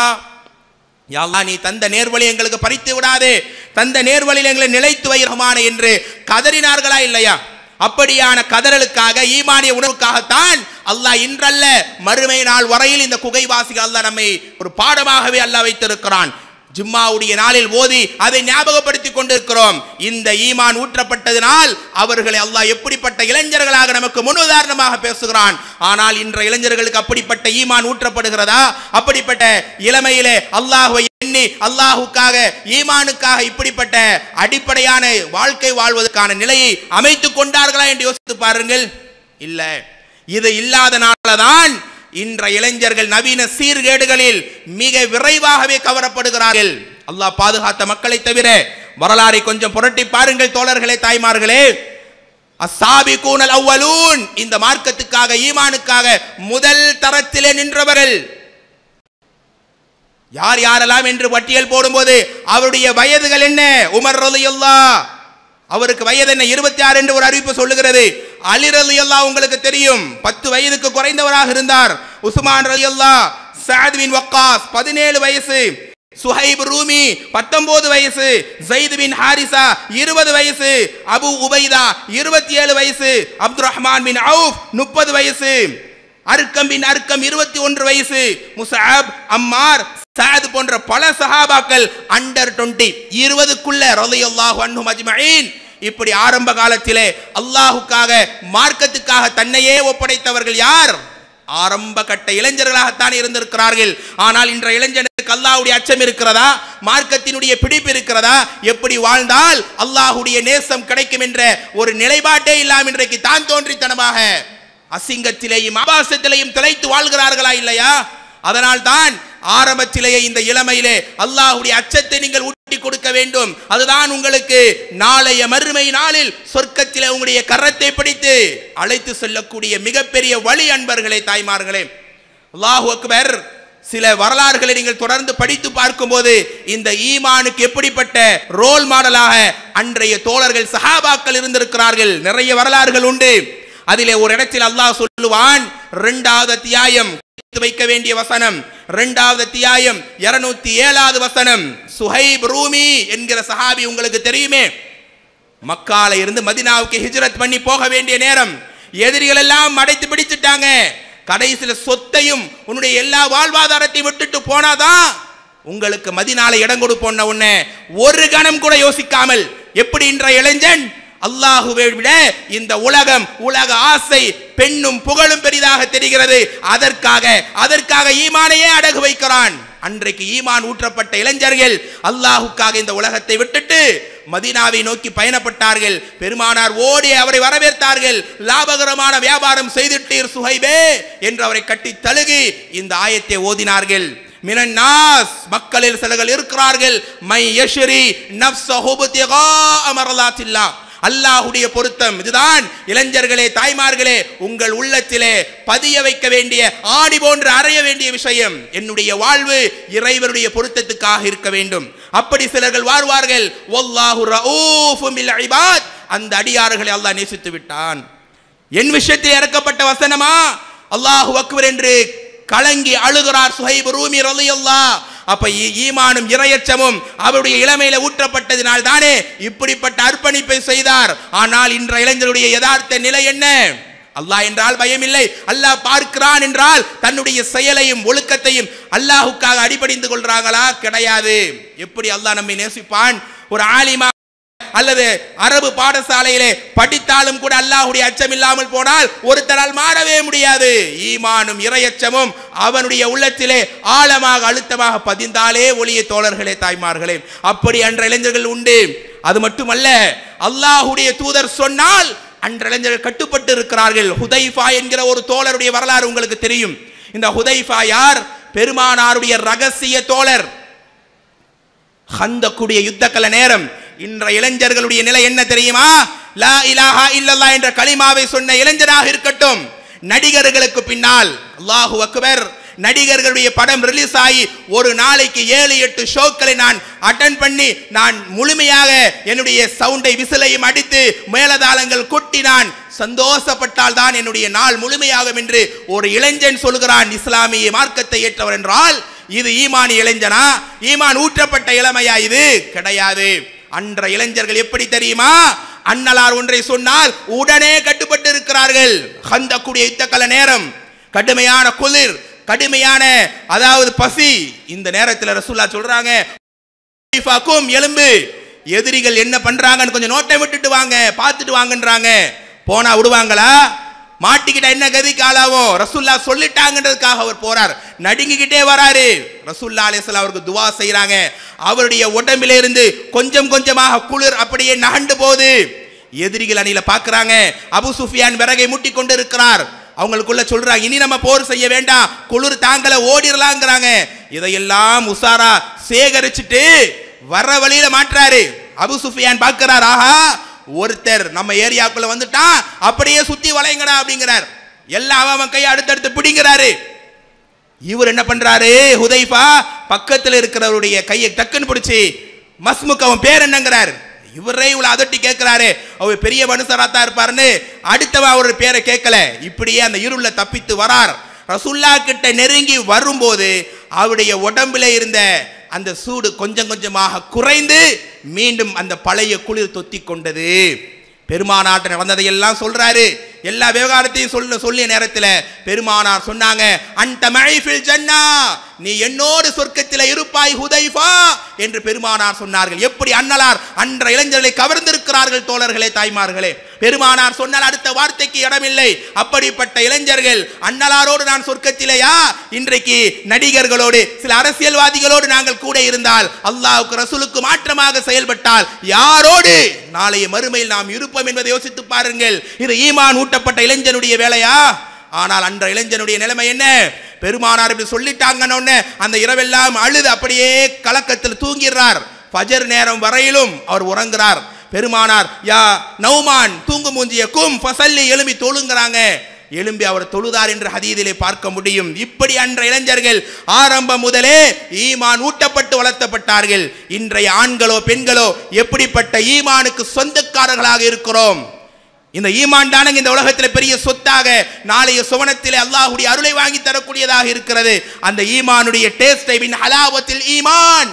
யா அல்லாஹ் நீ தந்த நேர்வழி எங்களுக்கு பறித்து விடாதே தந்த நேர்வழியில் எங்களை நிலைத்து வை ரஹ்மானே என்று கதறினார்களா இல்லையா அப்படியான கதறலுக்காக ஈமானிய உணவுக்காகத்தான் அல்லாஹ் இன்றல்ல மறுமை நாள் வரையில் இந்த குகைவாசிகள் அல்லாஹ் நம்மை ஒரு பாடமாகவே அல்லாஹ் வைத்திருக்கிறான் ஜும்மாவுடைய நாளில் ஓதி அதை ஞாபகப்படுத்திக் கொண்டிருக்கிறோம் இந்த ஈமான் ஊற்றப்பட்டதினால் அவர்களை அல்லாஹ் எப்படிப்பட்ட இளைஞர்களாக நமக்கு முன்னுதாரணமாக பேசுகிறான் ஆனால் இன்ற இளைஞர்களுக்கு அப்படிப்பட்ட ஈமான் ஊற்றப்படுகிறதா அப்படிப்பட்ட இளமையிலே அல்லாஹுவை எண்ணி அல்லாஹுக்காக ஈமானுக்காக இப்படிப்பட்ட அடிப்படையான வாழ்க்கை வாழ்வதற்கான நிலையை அமைத்துக் கொண்டார்களா என்று யோசித்து பாருங்கள் இல்ல இது இல்லாதனாலதான் இன்ற இளைஞர்கள் நவீன சீர்கேடுகளில் மிக விரைவாகவே கவரப்படுகிறார்கள் அல்லாஹ் பாதுகாத்த மக்களை தவிர வரலாறை கொஞ்சம் புரட்டி பாருங்கள் தோழர்களே தாய்மார்களே அஸ்ஸாபிகூனல் அவ்வலூன் இந்த மார்க்கத்துக்காக ஈமானுக்காக முதல் தரத்திலே நின்றவர்கள் யார் யாரெல்லாம் என்று பட்டியல் போடும்போது அவருடைய வயதுகள் என்ன உமர் ரலியல்லாஹ் அவருக்கு வயது என்ன இருபத்தி ஆறு என்று ஒரு அறிவிப்பு சொல்லுகிறது அலி ரலியல்லாஹ் உங்களுக்கு தெரியும் பத்து வயதுக்கு குறைந்தவராக இருந்தார் உஸ்மான் ரலியல்லாஹ் சாத் பின் வக்காஸ் பதினேழு வயசு சுஹைப் ரூமி பத்தொன்பது வயசு ஜெயித் பின் ஹாரிசா இருபது வயசு அபு உபைதா இருபத்தி ஏழு வயசு அப்துல் ரஹ்மான் பின் அவுஃப் முப்பது வயசு அர்க்கம் பின் அர்க்கம் இருபத்தி ஒன்று வயசு முசாப் அம்மார் சாத் போன்ற பல சஹாபாக்கள் அண்டர் டுவெண்ட்டி இருபதுக்குள்ள ரலியல்லாஹு அன்ஹும் அஜ்மஈன் இப்படி ஆரம்ப காலத்திலே அல்லாஹுக்காக மார்க்கத்துக்காக தன்னையே ஒப்படைத்தவர்கள் யார் ஆரம்ப கட்ட இளைஞர்களாகத்தான் இருந்திருக்கிறார்கள் ஆனால் இன்ற இளைஞனுக்கு அல்லாஹ்வுடைய அச்சம் இருக்கிறதா மார்க்கத்தினுடைய பிடிப்பு இருக்கிறதா எப்படி வாழ்ந்தால் அல்லாஹ்வுடைய நேசம் கிடைக்கும் என்ற ஒரு நிலைப்பாட்டே இல்லாமல் இன்றைக்கு தான் தோன்றித்தனமாக அசிங்கத்திலேயும் ஆபாசத்திலேயும் திளைத்து வாழ்கிறார்களா இல்லையா அதனால் தான் ஆரம்பத்திலேயே இந்த இளமையிலே அல்லாஹ்வுடைய அச்சத்தை நீங்கள் ஊட்டி கொடுக்க வேண்டும் அதுதான் உங்களுக்கு நாளைய மறுமை நாளில் சொர்க்கத்திலே உங்களுடைய கரத்தை பிடித்து அழைத்து செல்லக்கூடிய மிகப்பெரிய வழி அன்பர்களே தாய்மார்களே அல்லாஹு அக்பர் சில வரலாறுகளை நீங்கள் தொடர்ந்து படித்து பார்க்கும்போது இந்த ஈமானுக்கு எப்படிப்பட்ட ரோல் மாடலாக அன்றைய தோழர்கள் சஹாபாக்கள் இருந்திருக்கிறார்கள் நிறைய வரலாறுகள் உண்டு அதிலே ஒரு இடத்தில் அல்லாஹ் சொல்லுவான் இரண்டாவது அத்தியாயம் எடுத்து வைக்க வேண்டிய வசனம் இரண்டாவது அத்தியாயம் இருநூத்தி ஏழாவது வசனம் சுஹைப் ரூமி என்கிற சஹாபி உங்களுக்கு தெரியுமே மக்கால இருந்து மதினாவுக்கு ஹிஜ்ரத் பண்ணி போக வேண்டிய நேரம் எதிரிகள் எல்லாம் அடைத்து பிடிச்சிட்டாங்க கடைசியில சொத்தையும் உன்னுடைய எல்லா வாழ்வாதாரத்தையும் விட்டுட்டு போனாதான் உங்களுக்கு மதினால இடம் கொடுப்போன்ன உடனே ஒரு கணம் கூட யோசிக்காமல் எப்படி என்ற இளைஞன் அல்லாஹுவை விட இந்த உலகம் உலக ஆசை பெண்ணும் புகழும் பெரிதாக தெரிகிறது அதற்காக அதற்காக ஈமானையே அடகு வைக்கிறான் அன்றைக்கு ஈமான் ஊற்றப்பட்ட இளைஞர்கள் அல்லாஹுக்காக இந்த உலகத்தை விட்டுட்டு மதீனாவை நோக்கி பயணப்பட்டார்கள் பெருமானார் ஓடி அவரை வரவேற்றார்கள் லாபகரமான வியாபாரம் செய்துட்டீர் சுஹைபே என்று அவரை கட்டி தழுகி இந்த ஆயத்தை ஓதினார்கள் மினன் நாஸ் மக்களில் சிலர்கள் இருக்கிறார்கள் மை யஷ்ரி நஃப்ஸஹு பித்திகா அமரலாத்தில்லா அல்லாஹுடைய பொருத்தம் இதுதான் இளைஞர்களே தாய்மார்களே உங்கள் உள்ளத்திலே பதிய வைக்க வேண்டிய ஆடி போன்று அறைய வேண்டிய விஷயம் என்னுடைய வாழ்வு இறைவனுடைய பொருத்தத்துக்காக இருக்க வேண்டும் அப்படி சிலர்கள் வாழ்வார்கள் வல்லாஹு ரഊஃபும் பில் இபாத் அந்த அடியார்களை அல்லாஹ் நேசித்து விட்டான் என் விஷயத்தில் இறக்கப்பட்ட வசனமா அல்லாஹு அக்பர் என்று கலங்கி அழுகிறார் சுஹைப் ரூமி ரலியல்லாஹ் அப்ப ஈ- ஈமானும் இரையச்சமும் அவருடைய இளமையில ஊற்றப்பட்டதினால் தானே இப்படிப்பட்ட அர்ப்பணிப்பை செய்தார் ஆனால் இன்ற இளைஞருடைய யதார்த்த நிலை என்ன அல்லாஹ் என்றால் பயமில்லை அல்லாஹ் பார்க்கிறான் என்றால் தன்னுடைய செயலையும் ஒழுக்கத்தையும் அல்லாஹுக்காக அடிபணிந்து கொள்றாங்களா கிடையாது எப்படி அல்லாஹ் நம்மை நேசிப்பான் ஒரு ஆலிமா அல்லது அரபு பாடசாலையிலே படித்தாலும் கூட அல்லாஹ்வுடைய அச்சம் இல்லாமல் போனால் ஒருத்தரால் மாறவே முடியாது ஈமானும் இரையச்சமும் அவனுடைய உள்ளத்திலே ஆழமாக அழுத்தமாக பதிந்தாலே ஒளிய தோழர்களே தாய்மார்களே அப்படி அன்ற இளைஞர்கள் உண்டு அது மட்டுமல்ல அல்லாஹ்வுடைய தூதர் சொன்னால் அன்ற இளைஞர்கள் கட்டுப்பட்டு இருக்கிறார்கள் ஹுதைஃபா என்கிற ஒரு தோழருடைய வரலாறு உங்களுக்கு தெரியும் இந்த ஹுதைஃபா யார் பெருமானாருடைய ரகசிய தோழர் ஹந்தக்குடைய யுத்தக்கல நேரம் இன்ற இளைஞர்களுடைய நிலை என்ன தெரியுமா லா இலாஹா இல்லல்லா என்ற கலிமாவை சொன்ன இளைஞராக இருக்கட்டும் நடிகர்களுக்கு பின்னால் அல்லாஹு அக்பர் நடிகர்களுடைய படம் ரிலீஸ் ஆகி ஒரு நாளைக்கு ஏழு எட்டு ஷோக்களை நான் அட்டன் பண்ணி நான் முழுமையாக என்னுடைய சவுண்டை விசிலையும் அடித்து மேலதாளங்கள் கொட்டி நான் சந்தோஷப்பட்டால் தான் என்னுடைய நாள் முழுமையாகும் என்று ஒரு இளைஞன் சொல்கிறான் இஸ்லாமிய மார்க்கத்தை ஏற்றவர் என்றால் இது ஈமான் இளைஞனா ஈமான் ஊற்றப்பட்ட இளமையா இது கிடையாது அன்ற இளைஞர்கள் எப்படி தெரியுமா அன்னலார் ஒன்றை சொன்னால் உடனே கட்டுப்பட்டு இருக்கிறார்கள் ஹந்தக்கூடிய யுத்தக்கல நேரம் கடுமையான குளிர் கடுமையான அதாவது பசி இந்த நேரத்தில் ரசூல்லா சொல்றாங்க "ஹுதைஃபாக்கும் எலும்பு எதிரிகள் என்ன பண்றாங்கன்னு கொஞ்சம் நோட்டை விட்டுட்டு வாங்க பார்த்துட்டு வாங்கன்றாங்க போனா விடுவாங்களா மாட்டிக்கிட்ட என்ன கதிக்கு ஆளாவும் ரசூல்லா சொல்லிட்டாங்கன்றதுக்காக அவர் போறார் நடுங்கிக்கிட்டே வராரு ரசூல்லா அலைஹிஸ்ஸலாம் அவருக்கு துவா செய்றாங்க அவருடைய உடம்பில இருந்து கொஞ்சம் கொஞ்சமாக குளிர் அப்படியே நகண்டு போகுது எதிரிகள் அணியில பார்க்கறாங்க அபு சுஃபியான் விறகை முட்டி கொண்டு இருக்கிறார் அவங்களுக்குள்ள சொல்றாங்க இனி நம்ம போர் செய்ய வேண்டாம் குளிர் தாங்கள ஓடிரலாங்கிறாங்க இதையெல்லாம் உசாரா சேகரிச்சுட்டு வர வழியில மாற்றாரு அபு சுஃபியான் பார்க்கிறார் ஆஹா ஒருத்தர் நம்ம ஏரியாக்குள்ள வந்துட்டான் அப்படியே சுத்தி வளைங்கடா அப்படிங்கிறார் எல்லாம் அவன் கையை அடுத்தடுத்து பிடிங்கிறாரு இவர் என்ன பண்றாரு ஹுதைஃபா பக்கத்துல இருக்கிறவருடைய கையை டக்குன்னு பிடிச்சி மஸ்முக் அவன் பேர் என்னங்கிறார் இவரே இவ்வளவு அதட்டி கேட்கிறாரு அவர் பெரிய மனுஷரா தான் இருப்பாருன்னு அடுத்தவன் அவரோட பேரை கேட்கல இப்படியே அந்த இருள தப்பித்து வரார் ரசுல்லா கிட்ட நெருங்கி வரும்போது அவருடைய உடம்புல இருந்த அந்த சூடு கொஞ்சம் கொஞ்சமாக குறைந்து மீண்டும் அந்த பழைய குளிர் தொத்தி கொண்டது பெருமானார்ட்ட நடந்ததையெல்லாம் சொல்றாரு எல்லா விவகாரத்தையும் சொல்ல சொல்லிய நேரத்தில் பெருமானார் சொன்னாங்க அந்த மழைஃபில் ஜன்னா நீ என்னோடு சொர்க்கத்தில் இருப்பாய் ஹுதைஃபா என்று பெருமானார் சொன்னார்கள் எப்படி அன்னலார் அன்ற இளைஞர்களை கவர்ந்திருக்கிறார்கள் தோழர்களே தாய்மார்களே பெருமானார் சொன்னால் அடுத்த வார்த்தைக்கு இடமில்லை அப்படிப்பட்ட இளைஞர்கள் அன்னலாரோடு நான் சொர்க்கத்திலேயா இன்றைக்கு நடிகர்களோடு சில அரசியல்வாதிகளோடு நாங்கள் கூட இருந்தால் அல்லாஹ்வுக்கு ரசூலுக்கு மாற்றமாக செயல்பட்டால் யாரோடு நாளைய மறுமையில் நாம் இருப்போம் என்பதை யோசித்து பாருங்கள் இது ஈமான் ஊட்டப்பட்ட இளைஞனுடைய வேலையா ஆனால் அன்ற இளைஞனுடைய நிலைமை என்ன பெருமானார் இப்படி சொல்லிட்டாங்கன்னு உடனே அந்த இரவெல்லாம் அழுது அப்படியே கலக்கத்தில் தூங்கிடுறார் ஃபஜர் நேரம் வரையிலும் அவர் உறங்குறார் பெருமானார் யா நௌமான் தூங்கு மூஞ்சிய கும் ஃபசல்லி எழும்பி தொழுங்கிறாங்க எழும்பி அவர் தொழுதார் என்று ஹதீதிலே பார்க்க முடியும் இப்படி அன்ற இளைஞர்கள் ஆரம்பம் முதலே ஈமான் ஊட்டப்பட்டு வளர்த்தப்பட்டார்கள் இன்றைய ஆண்களோ பெண்களோ எப்படிப்பட்ட ஈமானுக்கு சொந்தக்காரர்களாக இருக்கிறோம் இந்த ஈமான் தானங்க இந்த உலகத்தில் பெரிய சொத்தாக நாளைய சுவனத்திலே அல்லாஹ்வுடைய அருளை வாங்கி தரக்கூடியதாக இருக்கிறது அந்த ஈமானுடைய டேஸ்டை பின் ஹலாவத்தில் ஈமான்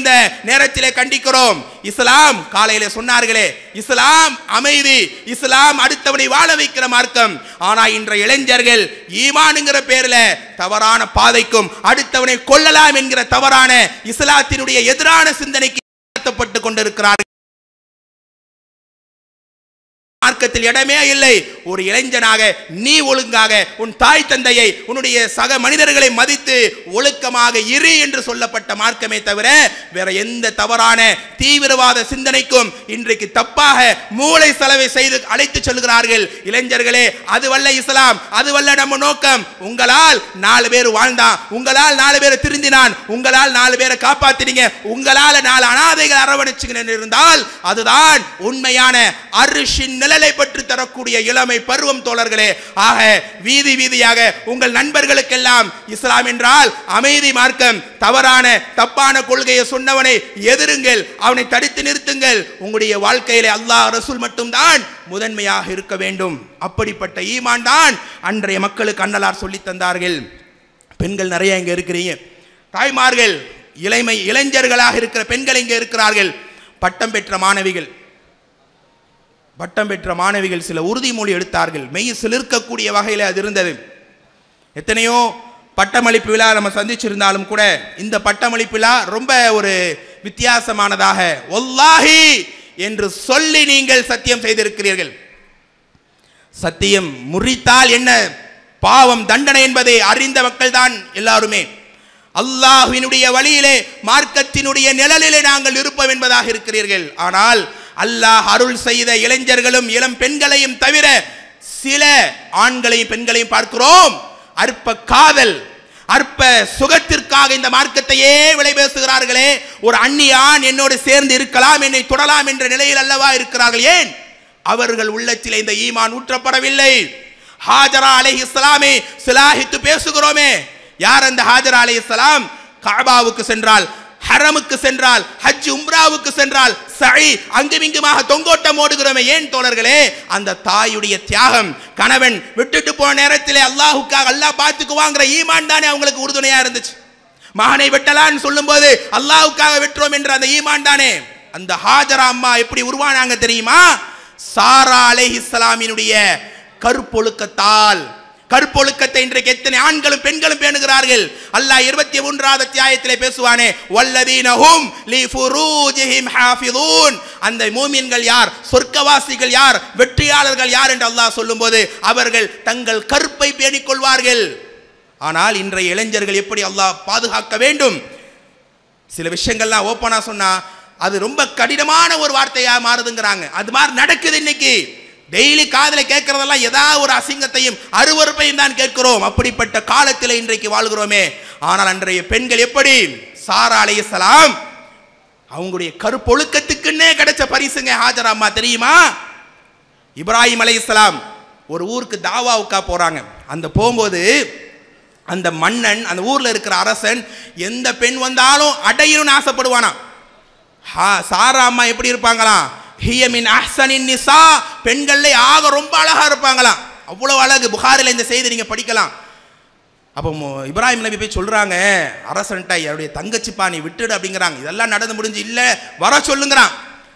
இந்த நேரத்திலே கண்டிக்கிறோம் இஸ்லாம் காலையில சொன்னார்களே இஸ்லாம் அமைதி இஸ்லாம் அடுத்தவனை வாழ வைக்கிற மார்க்கம் ஆனா இன்றைய இளைஞர்கள் ஈமானுங்கிற பேர்ல தவறான பாதைக்கும் அடுத்தவனை கொல்லலாம் என்கிற தவறான இஸ்லாத்தினுடைய எதிரான சிந்தனைக்கு நடத்தப்பட்டு கொண்டிருக்கிறார்கள் மார்க்கத்தில் இடமே இல்லை ஒரு இளைஞனாக நீ ஒழுங்காக உன் தாய் தந்தையை உன்னுடைய சக மனிதர்களை மதித்து ஒழுக்கமாக இரு என்று சொல்லப்பட்ட மார்க்கமே தவிர வேற எந்த தவறான தீவிரவாத சிந்தனைக்கும் இன்றைக்கு தப்பாக மூளை செலவை செய்து அழைத்து செல்கிறார்கள் இளைஞர்களே அதுவல்ல இஸ்லாம் அதுவல்ல நம்ம நோக்கம் உங்களால் நாலு பேர் வாழ்ந்தான் உங்களால் நாலு பேரை திருந்தினான் உங்களால் நாலு பேரை காப்பாத்தினீங்க உங்களால நாலு அனாதைகள் அரவணைச்சுங்க இருந்தால் அதுதான் உண்மையான அரிசின் நிழலை பற்றி தரக்கூடிய இளமை பருவம் தோழர்களே ஆக வீதி வீதியாக உங்கள் நண்பர்களுக்கெல்லாம் இஸ்லாம் என்றால் அமைதி மார்க்கம் தவறான தப்பான கொள்கையை சொன்னவனை எதிருங்கள் அவனை தடுத்து நிறுத்துங்கள் உங்களுடைய வாழ்க்கையிலே அல்லாஹ் ரசூல் மட்டும்தான் முதன்மையாக இருக்க வேண்டும் அப்படிப்பட்ட ஈமான் தான் அன்றைய மக்களுக்கு அன்னலார் சொல்லி தந்தார்கள் பெண்கள் நிறைய இங்க இருக்கிறீங்க தாய்மார்கள் இளமை இளைஞர்களாக இருக்கிற பெண்கள் இங்கே இருக்கிறார்கள் பட்டம் பெற்ற மாணவிகள் பட்டம் பெற்ற மாணவிகள் சில உறுதிமொழி எடுத்தார்கள் மெய் சிலிர்க்கக்கூடிய வகையில் அது இருந்தது எத்தனையோ பட்டமளிப்பு விழா நம்ம சந்திச்சிருந்தாலும் கூட இந்த பட்டமளிப்பு விழா ரொம்ப ஒரு வித்தியாசமானதாக ஒல்லாஹி என்று சொல்லி நீங்கள் சத்தியம் செய்திருக்கிறீர்கள் சத்தியம் முறித்தால் என்ன பாவம் தண்டனை என்பதை அறிந்த மக்கள் தான் எல்லாருமே அல்லாஹ்வினுடைய வழியிலே மார்க்கத்தினுடைய நிழலிலே நாங்கள் இருப்போம் என்பதாக இருக்கிறீர்கள் ஆனால் அல்லாஹ் அருள் செய்த இளைஞர்களும் இளம் பெண்களையும் தவிர சில ஆண்களையும் பெண்களையும் பார்க்கிறோம் அற்ப காதல் அற்ப சுகத்திற்காக இந்த மார்க்கத்தையே விலை பேசுகிறார்களே ஒரு அந்நிய ஆண் என்னோடு சேர்ந்து இருக்கலாம் என்னை தொடலாம் என்ற நிலையில் அல்லவா இருக்கிறார்கள் ஏன் அவர்கள் உள்ளத்திலே இந்த ஈமான் ஊற்றப்படவில்லை ஹாஜரா அலைஹி இஸ்லாமே சிலாஹித்து பேசுகிறோமே யார் அந்த ஹாஜரா அலைஹி இஸ்லாம் காபாவுக்கு சென்றால் ஹரமுக்கு சென்றால் ஹஜ் உம்ராவுக்கு சென்றால் சழி அங்குமிங்குமாக தொங்கோட்டம் ஓடுகிறோமே ஏன் தோழர்களே அந்த தாயுடைய தியாகம் கணவன் விட்டுட்டு போன நேரத்திலே அல்லாஹுக்காக அல்லாஹ் பார்த்துக்குவாங்கிற ஈமான் தானே அவங்களுக்கு உறுதுணையா இருந்துச்சு மகனை வெட்டலான்னு சொல்லும்போது அல்லாஹுக்காக வெட்டுறோம் என்ற அந்த ஈமான் தானே அந்த ஹாஜரா அம்மா எப்படி உருவானாங்க தெரியுமா சாரா அலைஹிஸ்ஸலாமினுடைய கற்பொழுக்கத்தால் கற்பொழுக்கத்தை இன்றைக்கு எத்தனை ஆண்களும் பெண்களும் பேணுகிறார்கள் அல்லாஹ் இருபத்தி மூன்றாவது அத்தியாயத்திலே பேசுவானே வல்லதீனஹும் லி ஃபுரூஜிஹிம் ஹாஃபிதூன் அந்த மூமின்கள் யார் சொர்க்கவாசிகள் யார் வெற்றியாளர்கள் யார் என்று அல்லாஹ் சொல்லும்போது அவர்கள் தங்கள் கற்பை பேணிக் கொள்வார்கள் ஆனால் இன்றைய இளைஞர்கள் எப்படி அல்லாஹ் பாதுகாக்க வேண்டும் சில விஷயங்கள்லாம் ஓப்பனா சொன்னா அது ரொம்ப கடினமான ஒரு வார்த்தையா மாறுதுங்கிறாங்க அது மாதிரி நடக்குது இன்னைக்கு டெய்லி காதுல கேட்கறதெல்லாம் ஏதாவது ஒரு அசிங்கத்தையும் அருவருப்பையும் தான் கேட்கிறோம் அப்படிப்பட்ட காலத்தில் இன்றைக்கு வாழ்கிறோமே ஆனால் அன்றைய பெண்கள் எப்படி சாரா அலைஹிஸ்ஸலாம் அவங்களுடைய கருப்பொழுக்கத்துக்குன்னே கிடைச்ச பரிசுங்க ஹாஜரா அம்மா தெரியுமா இப்ராஹிம் அலைஹிஸ்ஸலாம் ஒரு ஊருக்கு தாவாவுக்கா போறாங்க அந்த போகும்போது அந்த மன்னன் அந்த ஊர்ல இருக்கிற அரசன் எந்த பெண் வந்தாலும் அடையணும்னு ஆசைப்படுவானா ஹா சாரா அம்மா எப்படி இருப்பாங்களாம் ஹியமின் அஹ்சனின் நிசா பெண்கள்ல ஆக ரொம்ப அழகா இருப்பாங்களாம் அவ்வளவு அழகு புகாரில் இந்த செய்தி நீங்க படிக்கலாம் அப்போ மு- இப்ராஹிம் நபி போய் சொல்றாங்க அரசன்ட்ட என்னுடைய தங்கச்சிப்பா நீ விட்டுடு அப்படிங்கிறாங்க இதெல்லாம் நடந்து முடிஞ்சு இல்ல வர சொல்லுங்கிறான்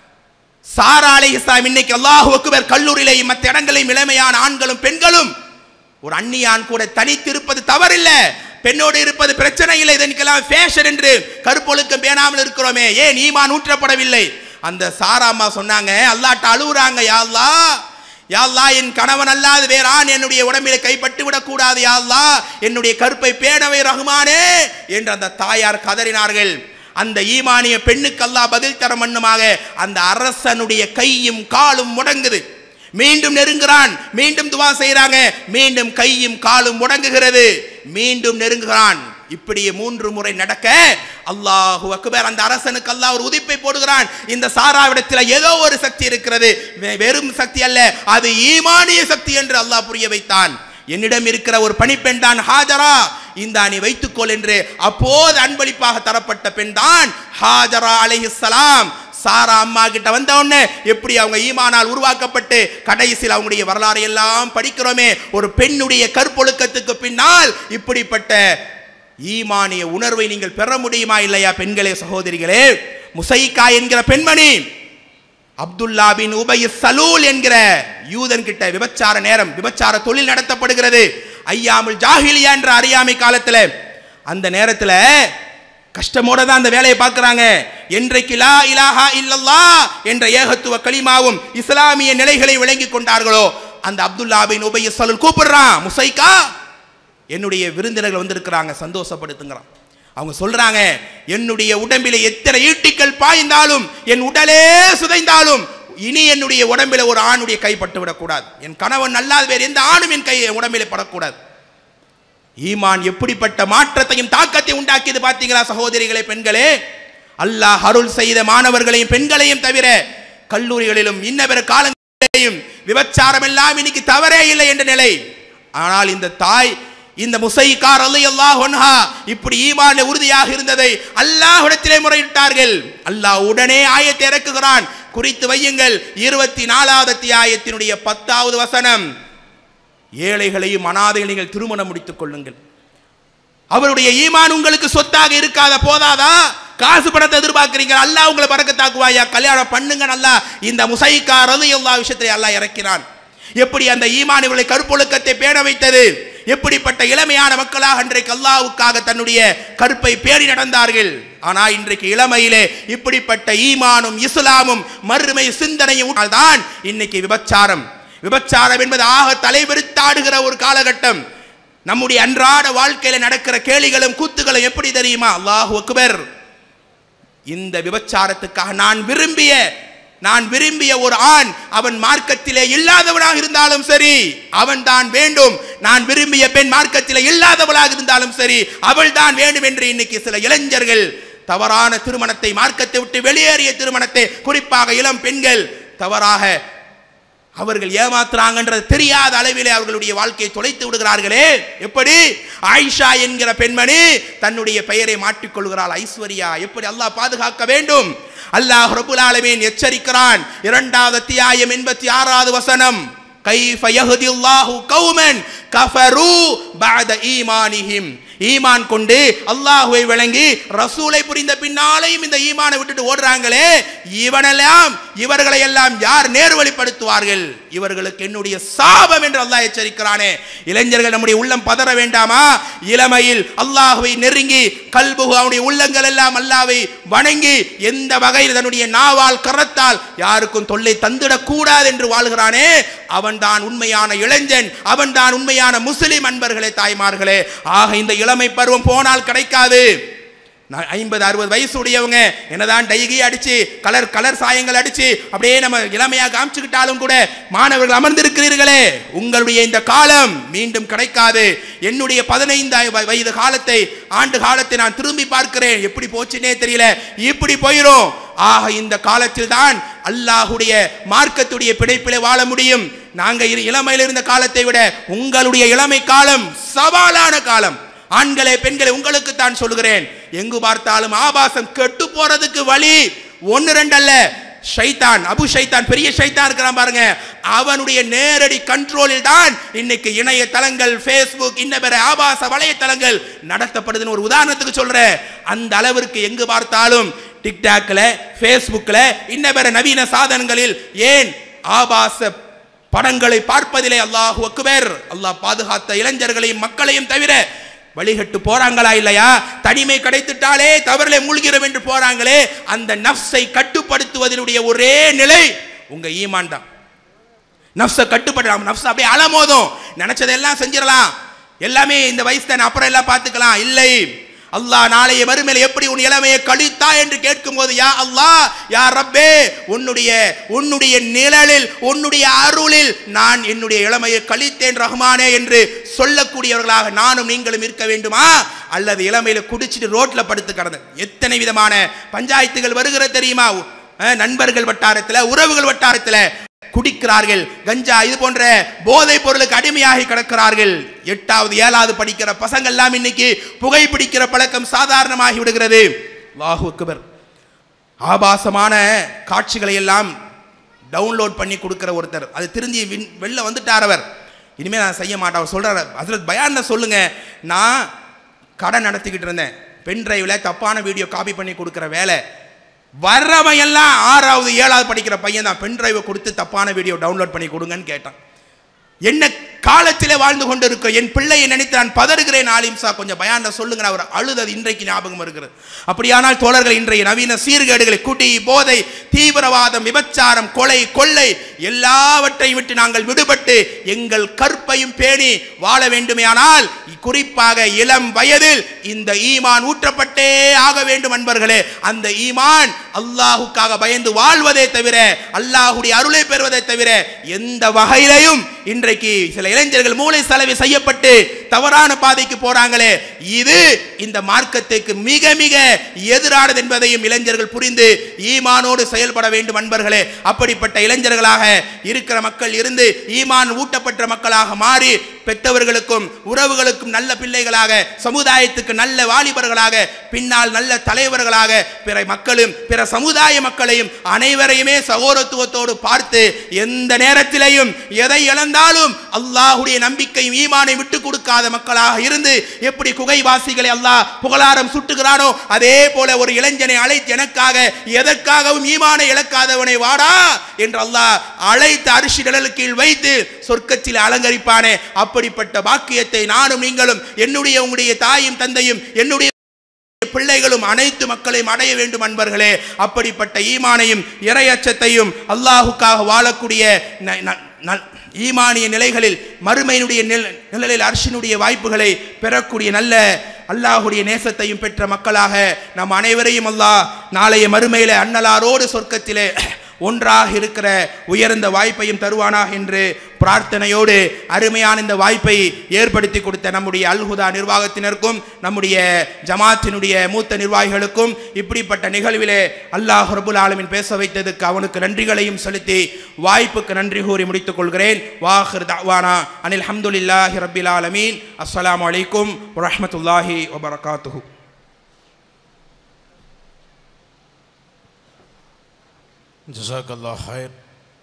சாரா அலை இஸ்லாம் இன்னைக்கு அல்லாஹ் அக்பர் கல்லூரியிலையும் மற்ற இடங்களையும் இளமையான ஆண்களும் பெண்களும் ஒரு அந்நியான் கூட தனித்திருப்பது தவறில்லை பெண்ணோடு இருப்பது பிரச்சனை இல்லை இதற்கெல்லாம் ஃபேஷன் என்று கருப்பொழுக்கம் பேணாமல் இருக்கிறோமே ஏன் ஈமான் ஊற்றப்படவில்லை அந்த சாராம்மா சொன்னாங்க அல்லாட்ட அழுகுறாங்க யா அல்லாஹ் யா அல்லாஹ் என் கணவன் அல்லாது வேற ஆண் என்னுடைய உடம்பிலே கைப்பட்டு விடக்கூடாது யா அல்லாஹ் என்னுடைய கருப்பை பேணவை ரகுமானே என்று அந்த தாயார் கதறினார்கள் அந்த ஈமானிய பெண்ணுக்கு அல்லாஹ் பதில் தர மண்ணுமாக அந்த அரசனுடைய கையும் காலும் முடங்குது மீண்டும் நெருங்குகிறான் மீண்டும் துவா செய்றாங்க மீண்டும் கையும் காலும் முடங்குகிறது மீண்டும் நெருங்குகிறான் இப்படியே மூன்று முறை நடக்க அல்லாஹு அக்பர் அந்த அரசனுக்கு அல்லாஹ் ஒரு உதிப்பை போடுகிறான் இந்த சாராவிடத்தில் ஏதோ ஒரு சக்தி இருக்கிறது வெ- வெறும் சக்தி அல்ல அது ஈமானிய சக்தி என்று அல்லாஹ் புரிய வைத்தான் என்னிடம் இருக்கிற ஒரு பணிப்பெண் தான் ஹாஜரா இந்த நீ வைத்துக்கொள் என்று அப்போது அன்பளிப்பாக தரப்பட்ட பெண் தான் ஹாஜரா அலைஹிஸ்ஸலாம் சாரா அம்மா கிட்ட வந்த உடனே எப்படி அவங்க ஈமானால் உருவாக்கப்பட்டு கடைசியில் அவங்களுடைய வரலாறு எல்லாம் படிக்கிறோமே ஒரு பெண்ணுடைய கற்பொழுக்கத்துக்கு பின்னால் இப்படிப்பட்ட ஈமானிய உணர்வை நீங்கள் பெற முடியுமா இல்லையா பெண்களே சகோதரிகளே முசைக்கா என்கிற பெண்மணி அப்துல்லா பின் உபய் சலூல் என்கிற யூதன் கிட்ட விபச்சார நேரம் விபச்சார தொழில் நடத்தப்படுகிறது ஐயாமுல் ஜாஹிலியா என்ற அறியாமை காலத்துல அந்த நேரத்துல கஷ்டமோட தான் அந்த வேலையை பார்க்கறாங்க என்றைக்கு லா இலாஹா இல்லல்லா என்ற ஏகத்துவ களிமாவும் இஸ்லாமிய நிலைகளை விளங்கி கொண்டார்களோ அந்த அப்துல்லா பின் உபய் சலூல் கூப்பிடுறான் முசைக்கா என்னுடைய விருந்தினர்கள் வந்திருக்கிறாங்க சந்தோஷப்படுத்துங்கிறான் அவங்க சொல்றாங்க என்னுடைய உடம்பில எத்தனை ஈட்டிகள் பாய்ந்தாலும் என் உடலே சுதைந்தாலும் இனி என்னுடைய உடம்பில ஒரு ஆணுடைய கை பட்டு விடக்கூடாது என் கணவன் அல்லாத வேறு எந்த ஆணும் என் கை என் உடம்பிலே படக்கூடாது ஈமான் எப்படிப்பட்ட மாற்றத்தையும் தாக்கத்தை உண்டாக்கியது பார்த்தீங்களா சகோதரிகளே பெண்களே அல்லாஹ் அருள் செய்த மாணவர்களையும் பெண்களையும் தவிர கல்லூரிகளிலும் இன்ன பிற காலங்களிலேயும் விபச்சாரம் எல்லாம் இன்னைக்கு தவறே இல்லை என்ற நிலை ஆனால் இந்த தாய் இந்த முசைக்கார் அல்ல அல்லாஹ் இப்படி ஈமான உறுதியாக இருந்ததை அல்லாஹ்விடத்திலே முறையிட்டார்கள் அல்லாஹ் உடனே ஆயத்தை இறக்குகிறான் குறித்து வையுங்கள் இருபத்தி நாலாவது அத்தியாயத்தினுடைய பத்தாவது வசனம் ஏழைகளையும் அனாதைகள் நீங்கள் திருமணம் முடித்துக் கொள்ளுங்கள் அவருடைய ஈமான் உங்களுக்கு சொத்தாக இருக்காத போதாதா காசு பணத்தை எதிர்பார்க்கிறீங்க அல்லாஹ் உங்களை பறக்கத்தாக்குவாயா கல்யாணம் பண்ணுங்க நல்லா இந்த முசைக்கா ரது எல்லா விஷயத்திலே அல்லாஹ் இறக்கிறான் எப்படி அந்த ஈமான் இவர்களை கருப்பொழுக்கத்தை பேண வைத்தது எப்படிப்பட்ட இளமையான மக்களாக அன்றைக்கு அல்லாஹ்வுக்காக தன்னுடைய கருப்பை பேணி நடந்தார்கள் ஆனா இன்றைக்கு இளமையிலே இப்படிப்பட்ட ஈமானும் இஸ்லாமும் மறுமை சிந்தனையும் தான் இன்னைக்கு விபச்சாரம் விபச்சாரம் என்பது ஆக தலைவிரித்தாடுகிற ஒரு காலகட்டம் நம்முடைய அன்றாட வாழ்க்கையில நடக்கிற கேலிகளும் கூத்துகளும் எப்படி தெரியுமா அல்லாஹ் அக்பர் இந்த விபச்சாரத்துக்காக நான் விரும்பிய நான் விரும்பிய ஒரு ஆண் அவன் மார்க்கத்திலே இல்லாதவனாக இருந்தாலும் சரி அவன் தான் வேண்டும் நான் விரும்பிய பெண் மார்க்கத்திலே இல்லாதவளாக இருந்தாலும் சரி அவள் தான் வேண்டும் என்று இன்னைக்கு சில இளைஞர்கள் தவறான திருமணத்தை மார்க்கத்தை விட்டு வெளியேறிய திருமணத்தை குறிப்பாக இளம் பெண்கள் தவறாக அவர்கள் ஏமாத்துறாங்கன்றது தெரியாத அளவிலே அவர்களுடைய வாழ்க்கையை தொலைத்து விடுகிறார்களே எப்படி ஆயிஷா என்கிற பெண்மணி தன்னுடைய பெயரை மாற்றிக்கொள்கிறாள் ஐஸ்வர்யா எப்படி அல்லாஹ் பாதுகாக்க வேண்டும் அல்லாஹ் ரபுல் ஆலமீன் எச்சரிக்கிறான் இரண்டாவது அத்தியாயம் எண்பத்தி ஆறாவது வசனம் கைஃப யஹ்தில்லாஹு கௌமன் கஃபரு பஅத ஈமானிஹிம் ஈமான் கொண்டு அல்லாஹ்வை விளங்கி ரசூலை புரிந்த பின்னாலேயும் இந்த ஈமானை விட்டுட்டு ஓடுறாங்களே இவனெல்லாம் இவர்களை எல்லாம் யார் நேர்வழிப்படுத்துவார்கள் இவர்களுக்கு என்னுடைய சாபம் என்று அல்லாஹ் எச்சரிக்கிறானே இளைஞர்கள் நம்முடைய உள்ளம் பதற வேண்டாமா இளமையில் அல்லாஹ்வை நெருங்கி கல்புகு அவனுடைய உள்ளங்கள் எல்லாம் அல்லாஹ்வை வணங்கி எந்த வகையில் தன்னுடைய நாவால் கரத்தால் யாருக்கும் தொல்லை தந்திடக் கூடாது என்று வாழ்கிறானே அவன்தான் உண்மையான இளைஞன் அவன்தான் உண்மையான முஸ்லிம் அன்பர்களே தாய்மார்களே ஆக இந்த இளமை பருவம் போனால் கிடைக்காது நான் ஐம்பது அறுபது வயசு உடையவங்க என்னதான் டைகி அடிச்சு கலர் கலர் சாயங்கள் அடிச்சு அப்படியே நம்ம இளமையா காமிச்சுக்கிட்டாலும் கூட மாணவர்கள் அமர்ந்திருக்கிறீர்களே உங்களுடைய இந்த காலம் மீண்டும் கிடைக்காது என்னுடைய பதினைந்து வயது காலத்தை ஆண்டு காலத்தை நான் திரும்பி பார்க்கிறேன் எப்படி போச்சுன்னே தெரியல இப்படி போயிரும் ஆக இந்த காலத்தில் தான் அல்லாஹுடைய மார்க்கத்துடைய பிழைப்பிலே வாழ முடியும் நாங்க இரு- இளமையில் இருந்த காலத்தை விட உங்களுடைய இளமை காலம் சவாலான காலம் ஆண்களே பெண்களே உங்களுக்கு தான் சொல்கிறேன் எங்கு பார்த்தாலும் ஆபாசம் கெட்டு போறதுக்கு வழி ஒன்னு ரெண்டு அல்ல ஷைத்தான் அபு ஷைத்தான் பெரிய ஷைத்தான் இருக்கிறான் பாருங்க அவனுடைய நேரடி கண்ட்ரோலில் தான் இன்னைக்கு இணைய தளங்கள் ஃபேஸ்புக் இன்ன பிற ஆபாச வலைத்தளங்கள் நடத்தப்படுதுன்னு ஒரு உதாரணத்துக்கு சொல்றேன் அந்த அளவிற்கு எங்கு பார்த்தாலும் டிக்டாக்ல ஃபேஸ்புக்ல இன்ன பிற நவீன சாதனங்களில் ஏன் ஆபாச படங்களை பார்ப்பதிலே அல்லாஹ் அக்பர் அல்லாஹ் பாதுகாத்த இளைஞர்களையும் மக்களையும் தவிர வழிகட்டு போறாங்களா இல்லையா தனிமை கிடைத்துட்டாலே தவறிலே மூழ்கிறோம் என்று போறாங்களே அந்த நஃப்ஸை கட்டுப்படுத்துவதனுடைய ஒரே நிலை உங்க ஈமான் தான் நஃப்ஸை கட்டுப்படுறாங்க நஃப்ஸ் அப்படியே அலமோதும் நினைச்சதெல்லாம் செஞ்சிடலாம் எல்லாமே இந்த வயசு தானே அப்புறம் எல்லாம் பார்த்துக்கலாம் இல்லை அல்லாஹ் நாளைய மறுமையில எப்படி உன் இளமையை கழித்தா என்று கேட்கும்போது யா அல்லாஹ் யா ரப்பே உன்னுடைய உன்னுடைய நிழலில் உன்னுடைய அருளில் நான் என்னுடைய இளமையை கழித்தேன் ரஹ்மானே என்று சொல்லக்கூடியவர்களாக நானும் நீங்களும் இருக்க வேண்டுமா அல்லது இளமையில குடிச்சிட்டு ரோட்ல படுத்து கிடந்து எத்தனை விதமான பஞ்சாயத்துகள் வருகிற தெரியுமா அஹ், நண்பர்கள் வட்டாரத்தில் உறவுகள் வட்டாரத்தில் குடிக்கிறார்கள் கஞ்சா இது போன்ற போதைப் பொருளுக்கு அடிமையாகி கிடக்கிறார்கள் எட்டாவது ஏழாவது படிக்கிற பசங்க எல்லாம் இன்னைக்கு புகைப்பிடிக்கிற பழக்கம் சாதாரணமாகி விடுகிறது அல்லாஹு அக்பர் ஆபாசமான காட்சிகளை எல்லாம் டவுன்லோட் பண்ணி கொடுக்கிற ஒருத்தர் அது திருந்தி வின் வெளில வந்துட்டார் அவர் இனிமேல் நான் செய்ய மாட்டேன் அவர் சொல்றாரு ஹசரத் பயான்ல சொல்லுங்க நான் கடை நடத்திக்கிட்டு இருந்தேன் பென் டிரைவில் தப்பான வீடியோ காப்பி பண்ணி கொடுக்குற வேலை வர்றவன் எல்லாம் ஆறாவது ஏழாவது படிக்கிற பையன் தான் பென் டிரைவை கொடுத்து தப்பான வீடியோ டவுன்லோட் பண்ணி கொடுங்கன்னு கேட்டான் என்ன காலத்திலே வாழ்ந்து கொண்டிருக்க என் பிள்ளையை நினைத்து நான் பதறுகிறேன் ஆலிம்சா கொஞ்சம் பயான்ல சொல்லுங்க அவர் அழுதது இன்றைக்கு ஞாபகம் இருக்கிறது அப்படியானால் தோழர்கள் இன்றைய நவீன சீர்கேடுகளை குடி போதை தீவிரவாதம் விபச்சாரம் கொலை கொள்ளை எல்லாவற்றையும் விட்டு நாங்கள் விடுபட்டு எங்கள் கற்பையும் பேணி வாழ வேண்டுமேயானால் குறிப்பாக இளம் வயதில் இந்த ஈமான் ஊற்றப்பட்டே ஆக வேண்டும் அன்பர்களே அந்த ஈமான் அல்லாஹுக்காக பயந்து வாழ்வதே தவிர அல்லாஹுடைய அருளை பெறுவதை தவிர எந்த வகையிலையும் இன்றைக்கு சில இளைஞர்கள் மூளை செலவு செய்யப்பட்டு தவறான பாதைக்கு போறாங்களே இது இந்த மார்க்கத்துக்கு மிக மிக எதிரானது என்பதையும் இளைஞர்கள் புரிந்து ஈமானோடு செயல்பட வேண்டும் அன்பர்களே அப்படிப்பட்ட இளைஞர்களாக இருக்கிற மக்கள் இருந்து ஈமான் ஊட்டப்பட்ட மக்களாக மாறி பெற்றவர்களுக்கும் உறவுகளுக்கும் நல்ல பிள்ளைகளாக சமுதாயத்துக்கு நல்ல வாலிபர்களாக பின்னால் நல்ல தலைவர்களாக பிற மக்களும் பிற சமுதாய மக்களையும் அனைவரையுமே சகோதரத்துவத்தோடு பார்த்து எந்த நேரத்திலையும் எதை இழந்தாலும் அல்லாஹுடைய நம்பிக்கையும் ஈமானை விட்டு கொடுக்காத மக்களாக இருந்து எப்படி குகைவாசிகளை அல்லாஹ் புகழாரம் சுட்டுகிறானோ அதே போல ஒரு இளைஞனை அழைத்து எனக்காக எதற்காகவும் ஈமானை இழக்காதவனை வாடா என்று அல்லாஹ் அழைத்து அரிசி நிழலுக்கு கீழ் வைத்து சொர்க்கத்தில் அலங்கரிப்பானே அப்படிப்பட்ட பாக்கியத்தை நானும் நீங்களும் என்னுடைய உங்களுடைய தாயும் தந்தையும் என்னுடைய பிள்ளைகளும் அனைத்து மக்களையும் அடைய வேண்டும் அன்பர்களே அப்படிப்பட்ட ஈமானையும் இறையச்சத்தையும் அல்லாஹுக்காக வாழக்கூடிய ந- ந- ந- ஈமானிய நிலைகளில் மறுமையினுடைய நில- நிழலில் அர்ஷினுடைய வாய்ப்புகளை பெறக்கூடிய நல்ல அல்லாஹுடைய நேசத்தையும் பெற்ற மக்களாக நம் அனைவரையும் அல்லாஹ் நாளைய மறுமையில அன்னலாரோடு சொர்க்கத்திலே ஒன்றாக இருக்கிற உயர்ந்த வாய்ப்பையும் தருவானாக என்று பிரார்த்தனையோடு அருமையான இந்த வாய்ப்பை ஏற்படுத்தி கொடுத்த நம்முடைய அல்ஹுதா நிர்வாகத்தினருக்கும் நம்முடைய ஜமாத்தினுடைய மூத்த நிர்வாகிகளுக்கும் இப்படிப்பட்ட நிகழ்விலே அல்லாஹ் ரபுல் ஆலமின் பேச வைத்ததுக்கு அவனுக்கு நன்றிகளையும் செலுத்தி வாய்ப்புக்கு நன்றி கூறி முடித்துக் கொள்கிறேன் வாஹிர் தவானா அனில் ஹம்துலில்லாஹி ரபில் ஆலமீன் அஸ்ஸலாமு அலைக்கும் வரஹ்மத்துல்லாஹி வபரகாத்துஹு ஜசாக்கல்லா ஹைர்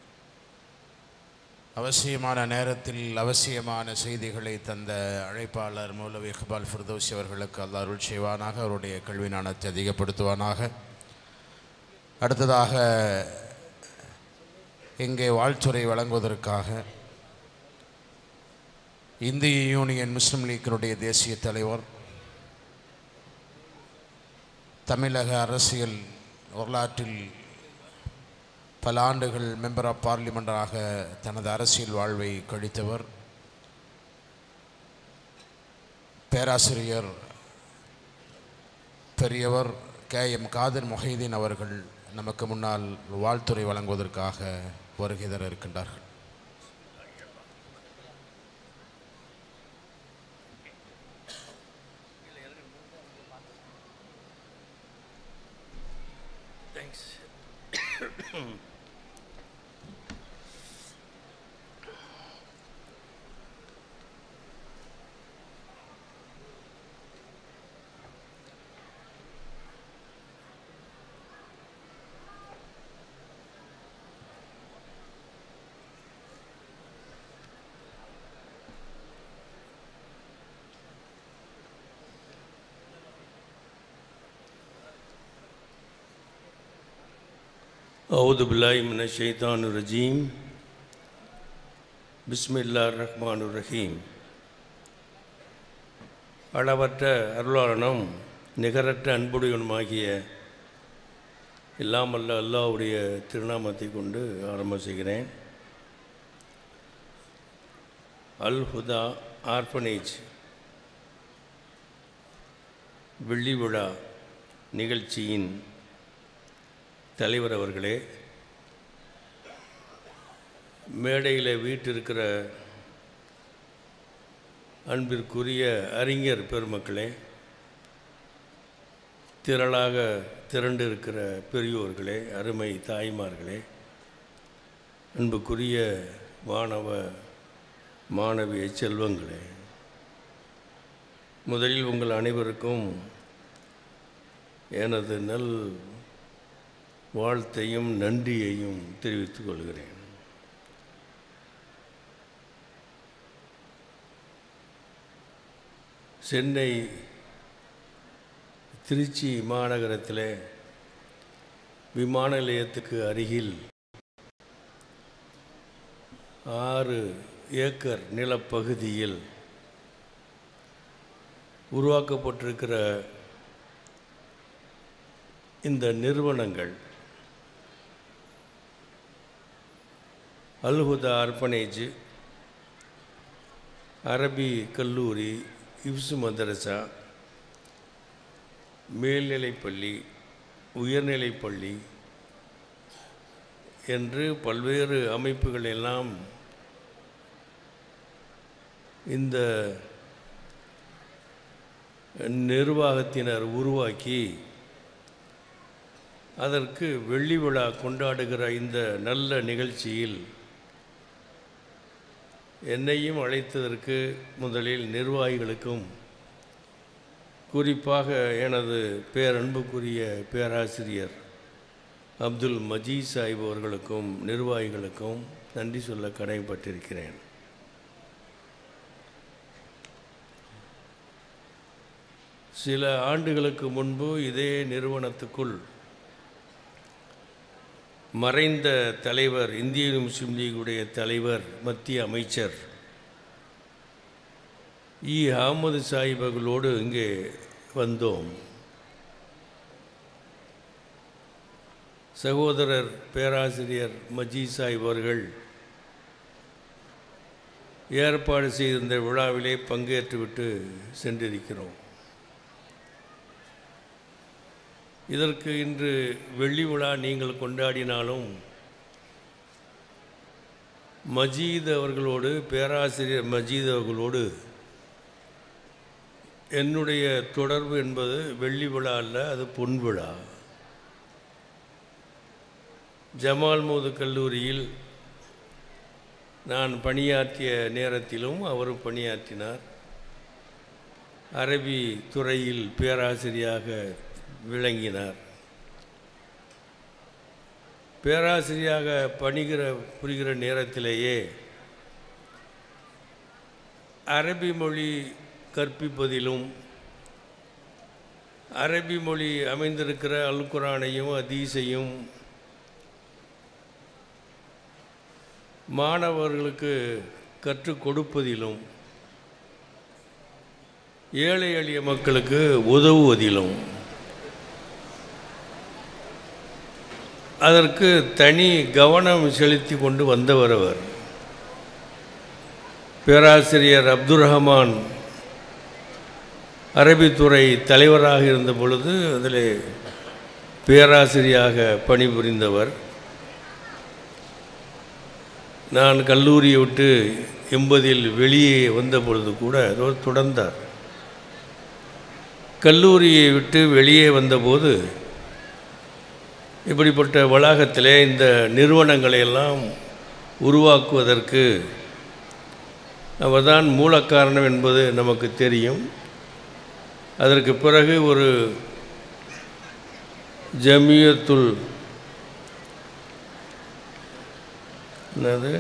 அவசியமான நேரத்தில் அவசியமான செய்திகளை தந்த அழைப்பாளர் மௌலவி இக்பால் ஃபிர்தோசி அவர்களுக்கு அல்லாஹ் அருள் செய்வானாக அவருடைய கல்வி ஞானத்தை அதிகப்படுத்துவானாக அடுத்ததாக இங்கே வாழ்த்துறை வழங்குவதற்காக இந்திய யூனியன் முஸ்லிம் லீக்கினுடைய தேசிய தலைவர் தமிழக அரசியல் வரலாற்றில் பல ஆண்டுகள் மெம்பர் ஆஃப் பார்லிமெண்டாக தனது அரசியல் வாழ்வை கழித்தவர் பேராசிரியர் பெரியவர் கே எம் காதர் மொஹீதீன் அவர்கள் நமக்கு முன்னால் வாழ்த்துறை வழங்குவதற்காக வருகை தர இருக்கின்றார்கள் أعوذ بالله من الشيطان الرجيم بسم الله الرحمن الرحيم அளவற்ற அருளாளனும் நிகரற்ற அன்புடையவனுமாகிய இல்லாமல்ல அல்லாஹ்வுடைய திருநாமத்தை கொண்டு ஆரம்பம் செய்கிறேன் அல் ஹுதா ஆர்ஃபனேஜ் வெள்ளி விழா நிகழ்ச்சியின் தலைவர் அவர்களே மேடையில் வீட்டிருக்கிற அன்பிற்குரிய அறிஞர் பெருமக்களே திரளாக திரண்டு இருக்கிற பெரியோர்களே அருமை தாய்மார்களே அன்புக்குரிய மாணவ மாணவிய செல்வங்களே முதலில் உங்கள் அனைவருக்கும் எனது நல் வாழ்த்தையும் நன்றியையும் தெரிவித்துக் கொள்கிறேன் சென்னை திருச்சி மாநகரத்தில் விமான நிலையத்துக்கு அருகில் ஆறு ஏக்கர் நிலப்பகுதியில் உருவாக்கப்பட்டிருக்கிற இந்த நிறுவனங்கள் அல்ஹுதா அர்பனேஜ் அரபி கல்லூரி இப்சு மதரசா மேல்நிலைப்பள்ளி உயர்நிலைப்பள்ளி என்று பல்வேறு அமைப்புகள் எல்லாம் இந்த நிர்வாகத்தினர் உருவாக்கி அதற்கு வெள்ளி விழா கொண்டாடுகிற இந்த நல்ல நிகழ்ச்சியில் என்னையும் அழைத்ததற்கு முதலில் நிர்வாகிகளுக்கும் குறிப்பாக எனது பேரன்புக்குரிய பேராசிரியர் அப்துல் மஜீத் சாஹிப் அவர்களுக்கும் நிர்வாகிகளுக்கும் நன்றி சொல்ல கடமைப்பட்டிருக்கிறேன் சில ஆண்டுகளுக்கு முன்பு இதே நிறுவனத்துக்குள் மறைந்த தலைவர் இந்திய முஸ்லீம் லீகுடைய தலைவர் மத்திய அமைச்சர் இ அகமது சாஹிப் அவர்களோடு இங்கே வந்தோம் சகோதரர் பேராசிரியர் மஜீத் சாஹிப் அவர்கள் ஏற்பாடு செய்திருந்த விழாவிலே பங்கேற்றுவிட்டு சென்றிருக்கிறோம் இதற்கு இன்று வெள்ளி விழா நீங்கள் கொண்டாடினாலும் மஜீத் அவர்களோடு பேராசிரியர் மஜீத் அவர்களோடு என்னுடைய தொடர்பு என்பது வெள்ளி விழா அல்ல அது பொன் விழா ஜமால் மோது கல்லூரியில் நான் பணியாற்றிய நேரத்திலும் அவரும் பணியாற்றினார் அரபி துறையில் பேராசிரியாக விளங்கினார் பேராசிரியாக பணிகிற புரிகிற நேரத்திலேயே அரபி மொழி கற்பிப்பதிலும் அரபி மொழி அமைந்திருக்கிற அல் குரானையும் அதீஸையும் மாணவர்களுக்கு கற்றுக் கொடுப்பதிலும் ஏழை எளிய மக்களுக்கு உதவுவதிலும் அதற்கு தனி கவனம் செலுத்தி கொண்டு வந்தவர் அவர் பேராசிரியர் அப்துல் ரஹ்மான் அரபித்துறை தலைவராக இருந்த பொழுது அதில் பேராசிரியாக பணிபுரிந்தவர் நான் கல்லூரியை விட்டு எண்பதில் வெளியே வந்த பொழுது கூட அவர் தொடர்ந்தார் கல்லூரியை விட்டு வெளியே வந்தபோது இப்படிப்பட்ட வளாகத்திலே இந்த நிறுவனங்களை எல்லாம் உருவாக்குவதற்கு அவர்தான் மூல காரணம் என்பது நமக்கு தெரியும் அதற்கு பிறகு ஒரு ஜமியத்துல் என்னது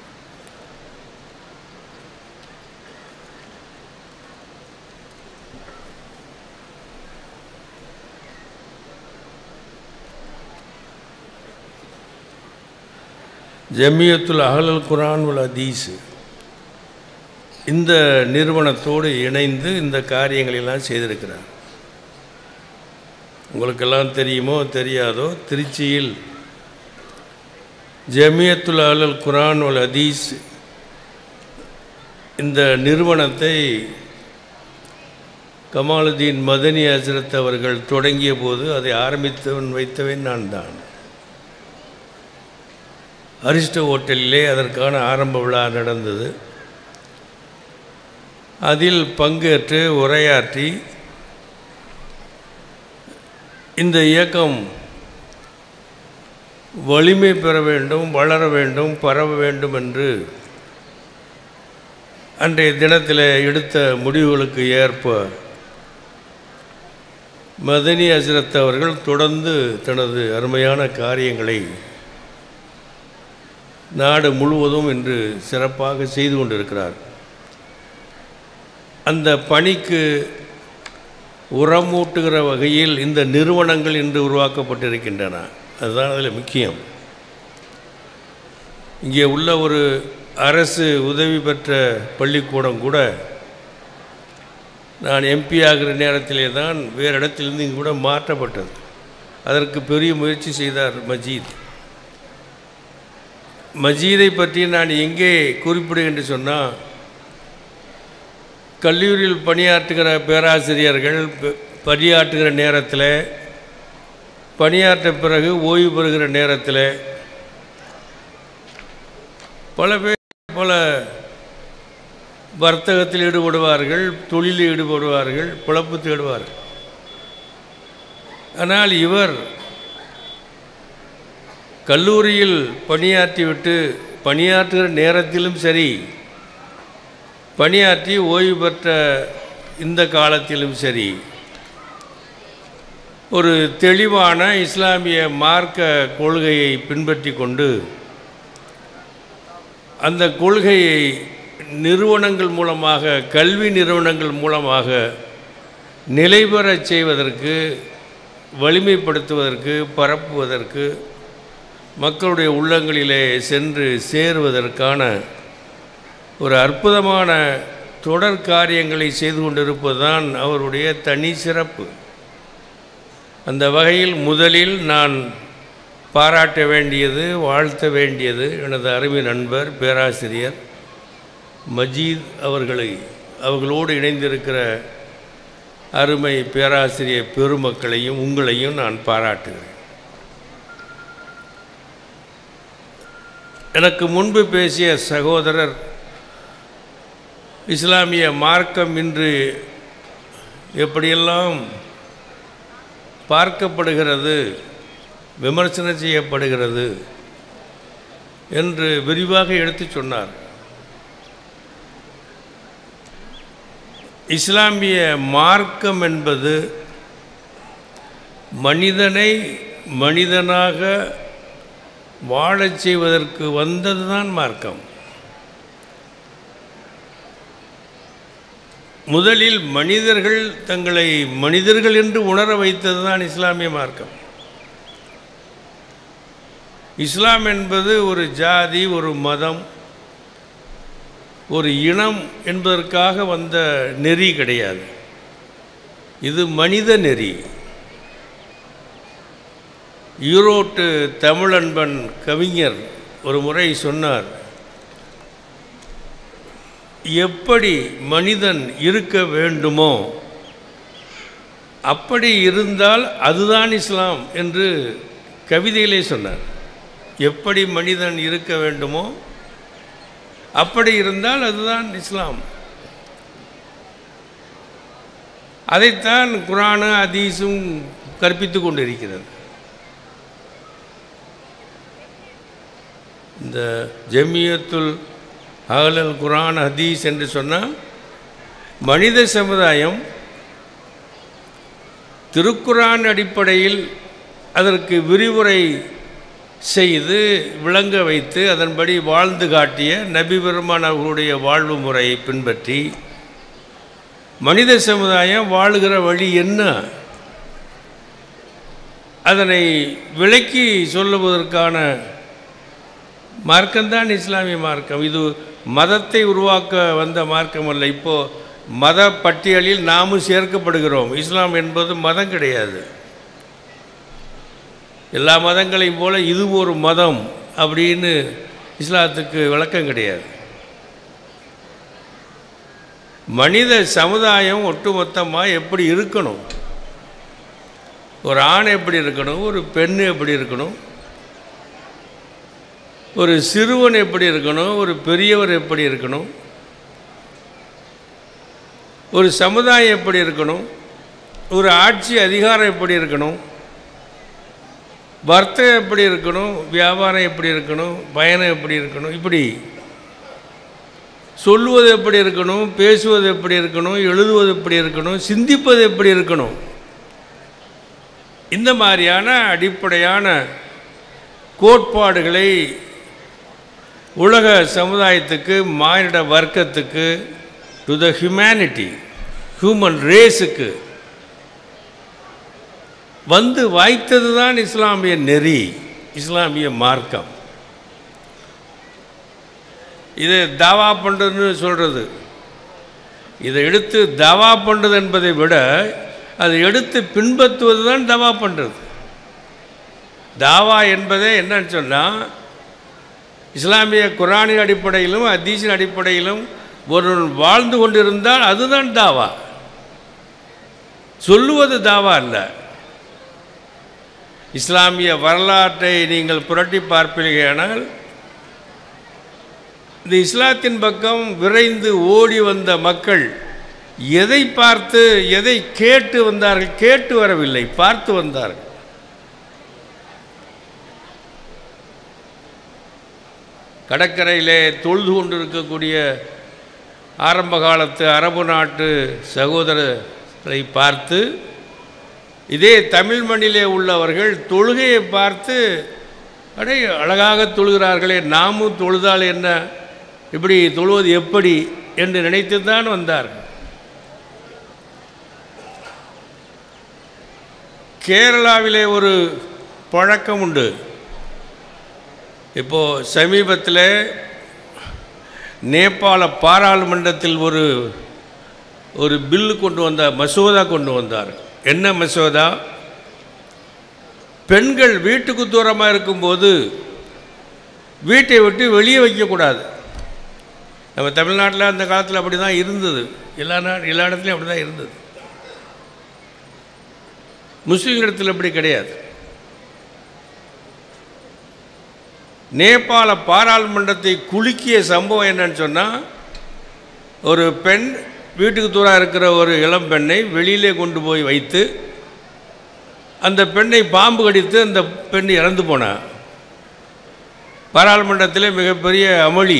ஜமியத்துல் அகலல் குரான் உல் ஹதீஸ் இந்த நிறுவனத்தோடு இணைந்து இந்த காரியங்களெல்லாம் செய்திருக்கிறார் உங்களுக்கெல்லாம் தெரியுமோ தெரியாதோ திருச்சியில் ஜமியத்துல் அகலல் குரான் உல் ஹதீஸ் இந்த நிறுவனத்தை கமாலுதீன் மதனி ஹசரத் அவர்கள் தொடங்கிய போது அதை ஆரம்பித்தவன் வைத்தவன் நான் தான் அரிஸ்டோ ஹோட்டலிலே அதற்கான ஆரம்ப விழா நடந்தது அதில் பங்கேற்று உரையாற்றி இந்த இயக்கம் வலிமை பெற வேண்டும் வளர வேண்டும் பரவ வேண்டும் என்று அன்றைய தினத்தில் எடுத்த முடிவுகளுக்கு ஏற்ப மதனி ஹசரத் அவர்கள் தொடர்ந்து தனது அருமையான காரியங்களை நாடு முழுவதும் இன்று சிறப்பாக செய்து கொண்டிருக்கிறார் அந்த பணிக்கு உரமூட்டுகிற வகையில் இந்த நிறுவனங்கள் இன்று உருவாக்கப்பட்டிருக்கின்றன அதுதான் அதில் முக்கியம் இங்கே உள்ள ஒரு அரசு உதவி பெற்ற பள்ளிக்கூடம் கூட நான் எம்பி ஆகிற நேரத்திலே தான் வேறு இடத்திலிருந்து இங்கு கூட மாற்றப்பட்டது அதற்கு பெரிய முயற்சி செய்தார் மஜீத் மஜீதை பற்றி நான் எங்கே குறிப்பிடுகிறேன் என்று சொன்னால் கல்லூரியில் பணியாற்றுகிற பேராசிரியர்கள் ப- பணியாற்றுகிற நேரத்தில் பணியாற்ற பிறகு ஓய்வு பெறுகிற நேரத்தில் பல பேர் பல வர்த்தகத்தில் ஈடுபடுவார்கள் தொழிலில் ஈடுபடுவார்கள் பிழப்பு தேடுவார்கள் ஆனால் இவர் கல்லூரியில் பணியாற்றிவிட்டு பணியாற்றுகிற நேரத்திலும் சரி பணியாற்றி ஓய்வு பெற்ற இந்த காலத்திலும் சரி ஒரு தெளிவான இஸ்லாமிய மார்க்க கொள்கையை பின்பற்றி கொண்டு அந்த கொள்கையை நிறுவனங்கள் மூலமாக கல்வி நிறுவனங்கள் மூலமாக நிலைபெறச் செய்வதற்கு வலிமைப்படுத்துவதற்கு பரப்புவதற்கு மக்களுடைய உள்ளங்களிலே சென்று சேருவதற்கான ஒரு அற்புதமான தொடர் காரியங்களை செய்து கொண்டிருப்பதுதான் அவருடைய தனி சிறப்பு அந்த வகையில் முதலில் நான் பாராட்ட வேண்டியது வாழ்த்த வேண்டியது எனது அருமை நண்பர் பேராசிரியர் மஜீத் அவர்களை அவர்களோடு இணைந்திருக்கிற அருமை பேராசிரியர் பெருமக்களையும் உங்களையும் நான் பாராட்டுகிறேன் எனக்கு முன்பு பேசிய சகோதரர் இஸ்லாமிய மார்க்கம் இன்று எப்படியெல்லாம் பார்க்கப்படுகிறது விமர்சனம் செய்யப்படுகிறது என்று விரிவாக எடுத்துச் சொன்னார் இஸ்லாமிய மார்க்கம் என்பது மனிதனை மனிதனாக வாழச் செய்வதற்கு வந்ததுதான் மார்க்கம் முதலில் மனிதர்கள் தங்களை மனிதர்கள் என்று உணர வைத்ததுதான் இஸ்லாமிய மார்க்கம் இஸ்லாம் என்பது ஒரு ஜாதி ஒரு மதம் ஒரு இனம் என்பதற்காக வந்த நெறி கிடையாது இது மனித நெறி ஈரோட்டு தமிழன்பன் கவிஞர் ஒரு முறை சொன்னார் எப்படி மனிதன் இருக்க வேண்டுமோ அப்படி இருந்தால் அதுதான் இஸ்லாம் என்று கவிதையிலே சொன்னார் எப்படி மனிதன் இருக்க வேண்டுமோ அப்படி இருந்தால் அதுதான் இஸ்லாம் அதைத்தான் குரானு அதீஸும் கற்பித்து கொண்டிருக்கிறது இந்த ஜமியத்துல் அகலல் குரான் ஹதீஸ் என்று சொன்னால் மனித சமுதாயம் திருக்குரான் அடிப்படையில் அதற்கு விரிவுரை செய்து விளங்க வைத்து அதன்படி வாழ்ந்து காட்டிய நபி பெருமான் அவர்களுடைய வாழ்வு முறையை பின்பற்றி மனித சமுதாயம் வாழுகிற வழி என்ன அதனை விளக்கி சொல்லுவதற்கான மார்க்கம்தான் இஸ்லாமிய மார்க்கம் இது மதத்தை உருவாக்க வந்த மார்க்கம் அல்ல இப்போது மத பட்டியலில் நாமும் சேர்க்கப்படுகிறோம் இஸ்லாம் என்பது மதம் கிடையாது எல்லா மதங்களையும் போல இது ஒரு மதம் அப்படின்னு இஸ்லாத்துக்கு விளக்கம் கிடையாது மனித சமுதாயம் ஒட்டுமொத்தமாக எப்படி இருக்கணும் ஒரு ஆண் எப்படி இருக்கணும் ஒரு பெண் எப்படி இருக்கணும் ஒரு சிறுவன் எப்படி இருக்கணும் ஒரு பெரியவர் எப்படி இருக்கணும் ஒரு சமுதாயம் எப்படி இருக்கணும் ஒரு ஆட்சி அதிகாரம் எப்படி இருக்கணும் வர்த்தகம் எப்படி இருக்கணும் வியாபாரம் எப்படி இருக்கணும் பயணம் எப்படி இருக்கணும் இப்படி சொல்லுவது எப்படி இருக்கணும் பேசுவது எப்படி இருக்கணும் எழுதுவது எப்படி இருக்கணும் சிந்திப்பது எப்படி இருக்கணும் இந்த மாதிரியான அடிப்படையான கோட்பாடுகளை உலக சமுதாயத்துக்கு மானிட வர்க்கத்துக்கு டு த ஹியூமனிட்டி ஹியூமன் ரேஸுக்கு வந்து வாய்த்தது தான் இஸ்லாமிய நெறி இஸ்லாமிய மார்க்கம் இது தாவா பண்ணுறதுன்னு சொல்கிறது இதை எடுத்து தாவா பண்ணுறது என்பதை விட அதை எடுத்து பின்பற்றுவது தான் தாவா பண்ணுறது தாவா என்பதே என்னன்னு சொன்னால் இஸ்லாமிய குரானின் அடிப்படையிலும் ஹதீஸின் அடிப்படையிலும் ஒருவன் வாழ்ந்து கொண்டிருந்தால் அதுதான் தாவா சொல்லுவது தாவா அல்ல இஸ்லாமிய வரலாற்றை நீங்கள் புரட்டி பார்ப்பீர்களானால் இந்த இஸ்லாத்தின் பக்கம் விரைந்து ஓடி வந்த மக்கள் எதை பார்த்து எதை கேட்டு வந்தார்கள் கேட்டு வரவில்லை பார்த்து வந்தார்கள் கடற்கரையிலே தொழுது கொண்டிருக்கக்கூடிய ஆரம்ப காலத்து அரபு நாட்டு சகோதரரை பார்த்து இதே தமிழ் மண்ணிலே உள்ளவர்கள் தொழுகையை பார்த்து அடே அழகாக தொழுகிறார்களே நாமும் தொழுதால் என்ன இப்படி தொழுவது எப்படி என்று நினைத்து தான் வந்தார்கள் கேரளாவிலே ஒரு பழக்கம் உண்டு இப்போ சமீபத்தில் நேபாள பாராளுமன்றத்தில் ஒரு ஒரு பில்லு கொண்டு வந்த மசோதா கொண்டு வந்தார் என்ன மசோதா பெண்கள் வீட்டுக்கு தூரமாக இருக்கும்போது வீட்டை விட்டு வெளியே வைக்கக்கூடாது நம்ம தமிழ்நாட்டில் அந்த காலத்தில் அப்படி தான் இருந்தது எல்லா நா எல்லா இடத்துலையும் அப்படி தான் இருந்தது முஸ்லீம் இடத்துல அப்படி கிடையாது நேபாள பாராளுமன்றத்தை குலுக்கிய சம்பவம் என்னன்னு சொன்னால் ஒரு பெண் வீட்டுக்கு தூரம் இருக்கிற ஒரு இளம் பெண்ணை வெளியிலே கொண்டு போய் வைத்து அந்த பெண்ணை பாம்பு கடித்து அந்த பெண் இறந்து போனார் பாராளுமன்றத்திலே மிகப்பெரிய அமளி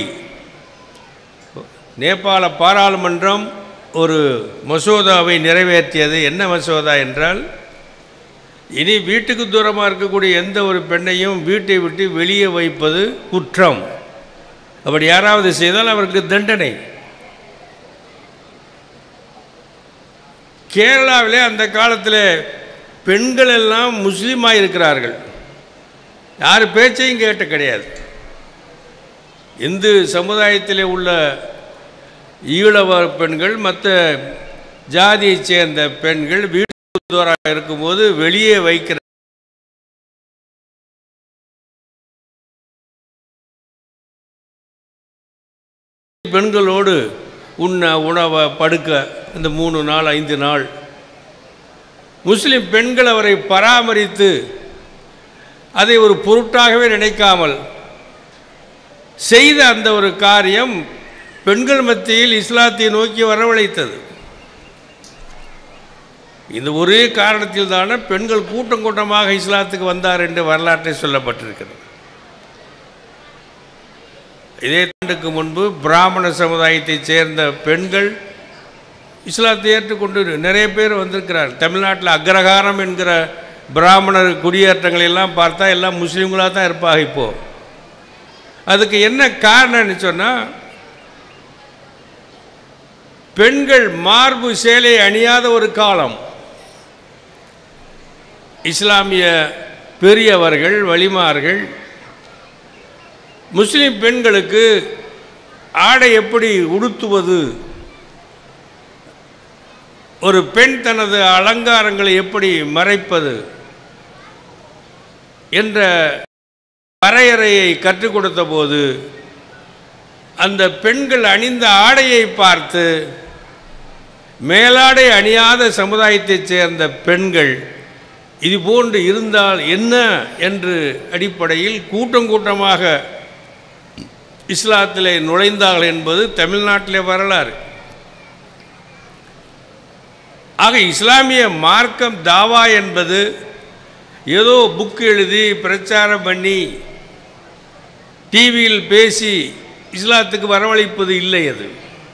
நேபாள பாராளுமன்றம் ஒரு மசோதாவை நிறைவேற்றியது என்ன மசோதா என்றால் இனி வீட்டுக்கு தூரமாக இருக்கக்கூடிய எந்த ஒரு பெண்ணையும் வீட்டை விட்டு வெளியே வைப்பது குற்றம் அப்படி யாராவது செய்தால் அவருக்கு தண்டனை கேரளாவிலே அந்த காலத்தில் பெண்கள் எல்லாம் முஸ்லீமாக இருக்கிறார்கள் யார் பேச்சையும் கேட்ட கிடையாது இந்து சமுதாயத்திலே உள்ள ஈழவ பெண்கள் மற்ற ஜாதியைச் சேர்ந்த பெண்கள் வீட்டு தூரம் இருக்கும்போது வெளியே வைக்கிற பெண்களோடு உண்ண உணவை படுக்க இந்த மூணு நாள் ஐந்து நாள் முஸ்லிம் பெண்கள் அவரை பராமரித்து அதை ஒரு பொருட்டாகவே நினைக்காமல் செய்த அந்த ஒரு காரியம் பெண்கள் மத்தியில் இஸ்லாத்தை நோக்கி வரவழைத்தது இந்த ஒரே காரணத்தில் தானே பெண்கள் கூட்டம் கூட்டமாக இஸ்லாத்துக்கு வந்தார் என்று வரலாற்றை சொல்லப்பட்டிருக்கிறது இதே ஆண்டுக்கு முன்பு பிராமண சமுதாயத்தைச் சேர்ந்த பெண்கள் இஸ்லாத்தை ஏற்றுக்கொண்டு நிறைய பேர் வந்திருக்கிறார் தமிழ்நாட்டில் அக்ரஹாரம் என்கிற பிராமணர் குடியேற்றங்களை எல்லாம் பார்த்தா எல்லாம் முஸ்லீம்களாக தான் இருப்பாங்க இப்போது அதுக்கு என்ன காரணம்னு சொன்னால் பெண்கள் மார்பு சேலை அணியாத ஒரு காலம் இஸ்லாமிய பெரியவர்கள் வலிமார்கள் முஸ்லிம் பெண்களுக்கு ஆடை எப்படி உடுத்துவது ஒரு பெண் தனது அலங்காரங்களை எப்படி மறைப்பது என்ற வரையறையை கற்றுக் கொடுத்த போது அந்த பெண்கள் அணிந்த ஆடையை பார்த்து மேலாடை அணியாத சமுதாயத்தைச் சேர்ந்த பெண்கள் இது போன்று இருந்தால் என்ன என்று அடிப்படையில் கூட்டம் கூட்டமாக இஸ்லாத்திலே நுழைந்தார்கள் என்பது தமிழ்நாட்டிலே வரலாறு ஆக இஸ்லாமிய மார்க்கம் தாவா என்பது ஏதோ புக் எழுதி பிரச்சாரம் பண்ணி டிவியில் பேசி இஸ்லாத்துக்கு வரவழைப்பது இல்லை அது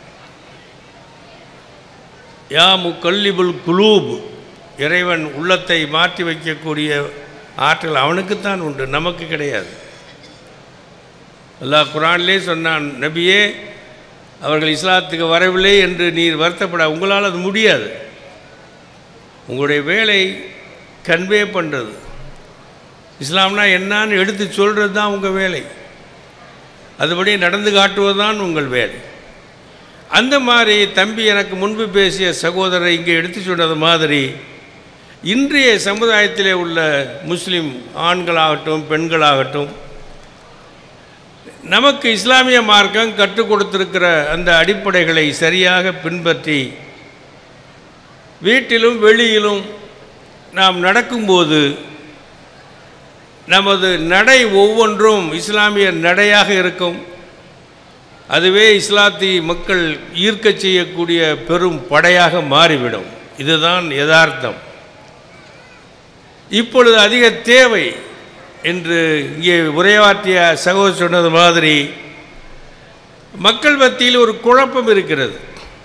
யா முக்கல்லிபுல் குலூப் இறைவன் உள்ளத்தை மாற்றி வைக்கக்கூடிய ஆற்றல் அவனுக்குத்தான் உண்டு நமக்கு கிடையாது அல்லாஹ் குரான்லே சொன்னான் நபியே அவர்கள் இஸ்லாத்துக்கு வரவில்லை என்று நீர் வருத்தப்பட உங்களால் அது முடியாது உங்களுடைய வேலை கன்வே பண்ணுறது இஸ்லாம்னா என்னன்னு எடுத்து சொல்கிறது தான் உங்கள் வேலை அதுபடி நடந்து காட்டுவது தான் உங்கள் வேலை அந்த மாதிரி தம்பி எனக்கு முன்பு பேசிய சகோதரர் இங்கே எடுத்து சொன்னது மாதிரி இன்றைய சமுதாயத்திலே உள்ள முஸ்லீம் ஆண்களாகட்டும் பெண்களாகட்டும் நமக்கு இஸ்லாமிய மார்க்கம் கற்றுக் கொடுத்திருக்கிற அந்த அடிப்படைகளை சரியாக பின்பற்றி வீட்டிலும் வெளியிலும் நாம் நடக்கும்போது நமது நடை ஒவ்வொன்றும் இஸ்லாமிய நடையாக இருக்கும் அதுவே இஸ்லாத்தி மக்கள் ஈர்க்கச் செய்யக்கூடிய பெரும் படையாக மாறிவிடும் இதுதான் யதார்த்தம் இப்பொழுது அதிக தேவை என்று இங்கே உரையாற்றிய சகோதரர் சொன்னது மாதிரி மக்கள் மத்தியில் ஒரு குழப்பம் இருக்கிறது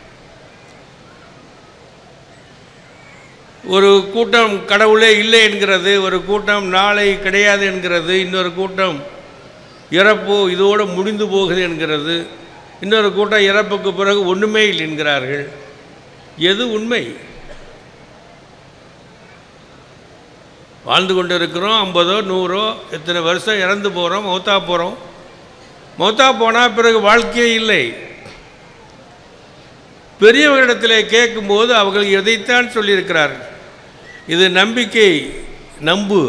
ஒரு கூட்டம் கடவுளே இல்லை என்கிறது ஒரு கூட்டம் நாளை கிடையாது என்கிறது இன்னொரு கூட்டம் இறப்பு இதோடு முடிந்து போகுது என்கிறது இன்னொரு கூட்டம் இறப்புக்கு பிறகு ஒன்றுமே இல்லை என்கிறார்கள் எது உண்மை வாழ்ந்து கொண்டு இருக்கிறோம் ஐம்பதோ நூறோ எத்தனை வருஷம் இறந்து போகிறோம் மௌத்தா போகிறோம் மௌத்தா போனால் பிறகு வாழ்க்கையே இல்லை பெரியவர்களிடத்தில் கேட்கும்போது அவர்கள் எதைத்தான் சொல்லியிருக்கிறார்கள் இது நம்பிக்கை நம்பு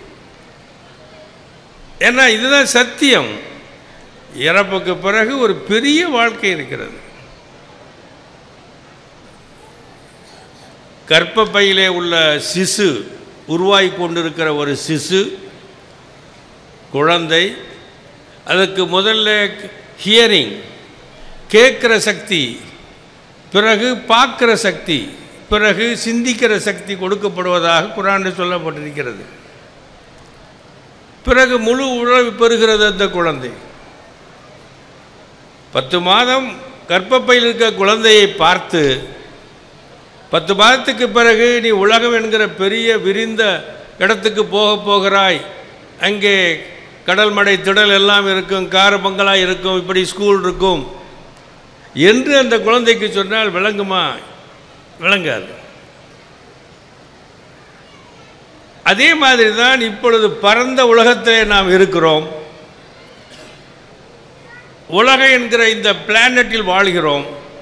ஏன்னா இதுதான் சத்தியம் இறப்புக்கு பிறகு ஒரு பெரிய வாழ்க்கை இருக்கிறது கர்ப்பப்பையிலே உள்ள சிசு உருவாகி கொண்டிருக்கிற ஒரு சிசு குழந்தை அதுக்கு முதல்ல ஹியரிங் கேட்குற சக்தி பிறகு பார்க்குற சக்தி பிறகு சிந்திக்கிற சக்தி கொடுக்கப்படுவதாக குரானில் சொல்லப்பட்டிருக்கிறது பிறகு முழு உணர்வு பெறுகிறது அந்த குழந்தை பத்து மாதம் கர்ப்பப்பையில் இருக்க குழந்தையை பார்த்து பத்து மாதத்துக்கு பிறகு நீ உலகம் என்கிற பெரிய விரிந்த இடத்துக்கு போக போகிறாய் அங்கே கடல் மடை திடல் எல்லாம் இருக்கும் கார பங்களா இருக்கும் இப்படி ஸ்கூல் இருக்கும் என்று அந்த குழந்தைக்கு சொன்னால் விளங்குமா விளங்காது அதே மாதிரி தான் இப்பொழுது பரந்த உலகத்திலே நாம் இருக்கிறோம் உலகம் என்கிற இந்த பிளானட்டில் வாழ்கிறோம்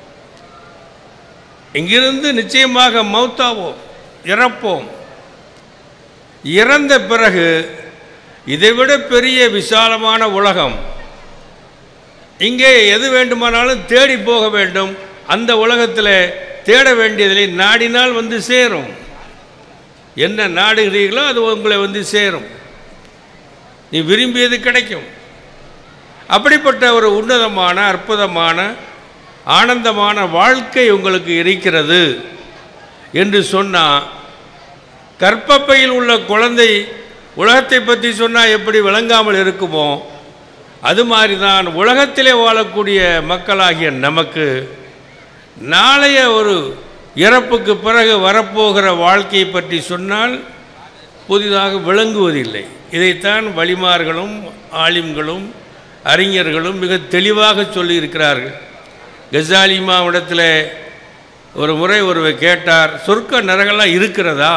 இங்கிருந்து நிச்சயமாக மௌத்தாவோம் இறப்போம் இறந்த பிறகு இதைவிட பெரிய விசாலமான உலகம் இங்கே எது வேண்டுமானாலும் தேடி போக வேண்டும் அந்த உலகத்தில் தேட வேண்டியதில்லை நாடினால் வந்து சேரும் என்ன நாடுகிறீர்களோ அது உங்களை வந்து சேரும் நீ விரும்பியது கிடைக்கும் அப்படிப்பட்ட ஒரு உன்னதமான அற்புதமான ஆனந்தமான வாழ்க்கை உங்களுக்கு இருக்கிறது என்று சொன்னால் கற்பப்பையில் உள்ள குழந்தை உலகத்தை பற்றி சொன்னால் எப்படி விளங்காமல் இருக்குமோ அது மாதிரி தான் உலகத்திலே வாழக்கூடிய மக்களாகிய நமக்கு நாளைய ஒரு இறப்புக்கு பிறகு வரப்போகிற வாழ்க்கையை பற்றி சொன்னால் புதிதாக விளங்குவதில்லை இதைத்தான் வழிமார்களும் ஆலிம்களும் அறிஞர்களும் மிக தெளிவாக சொல்லியிருக்கிறார்கள் கசாலி மாவிடத்தில் ஒரு முறை ஒருவர் கேட்டார் சொர்க்க நரகெல்லாம் இருக்கிறதா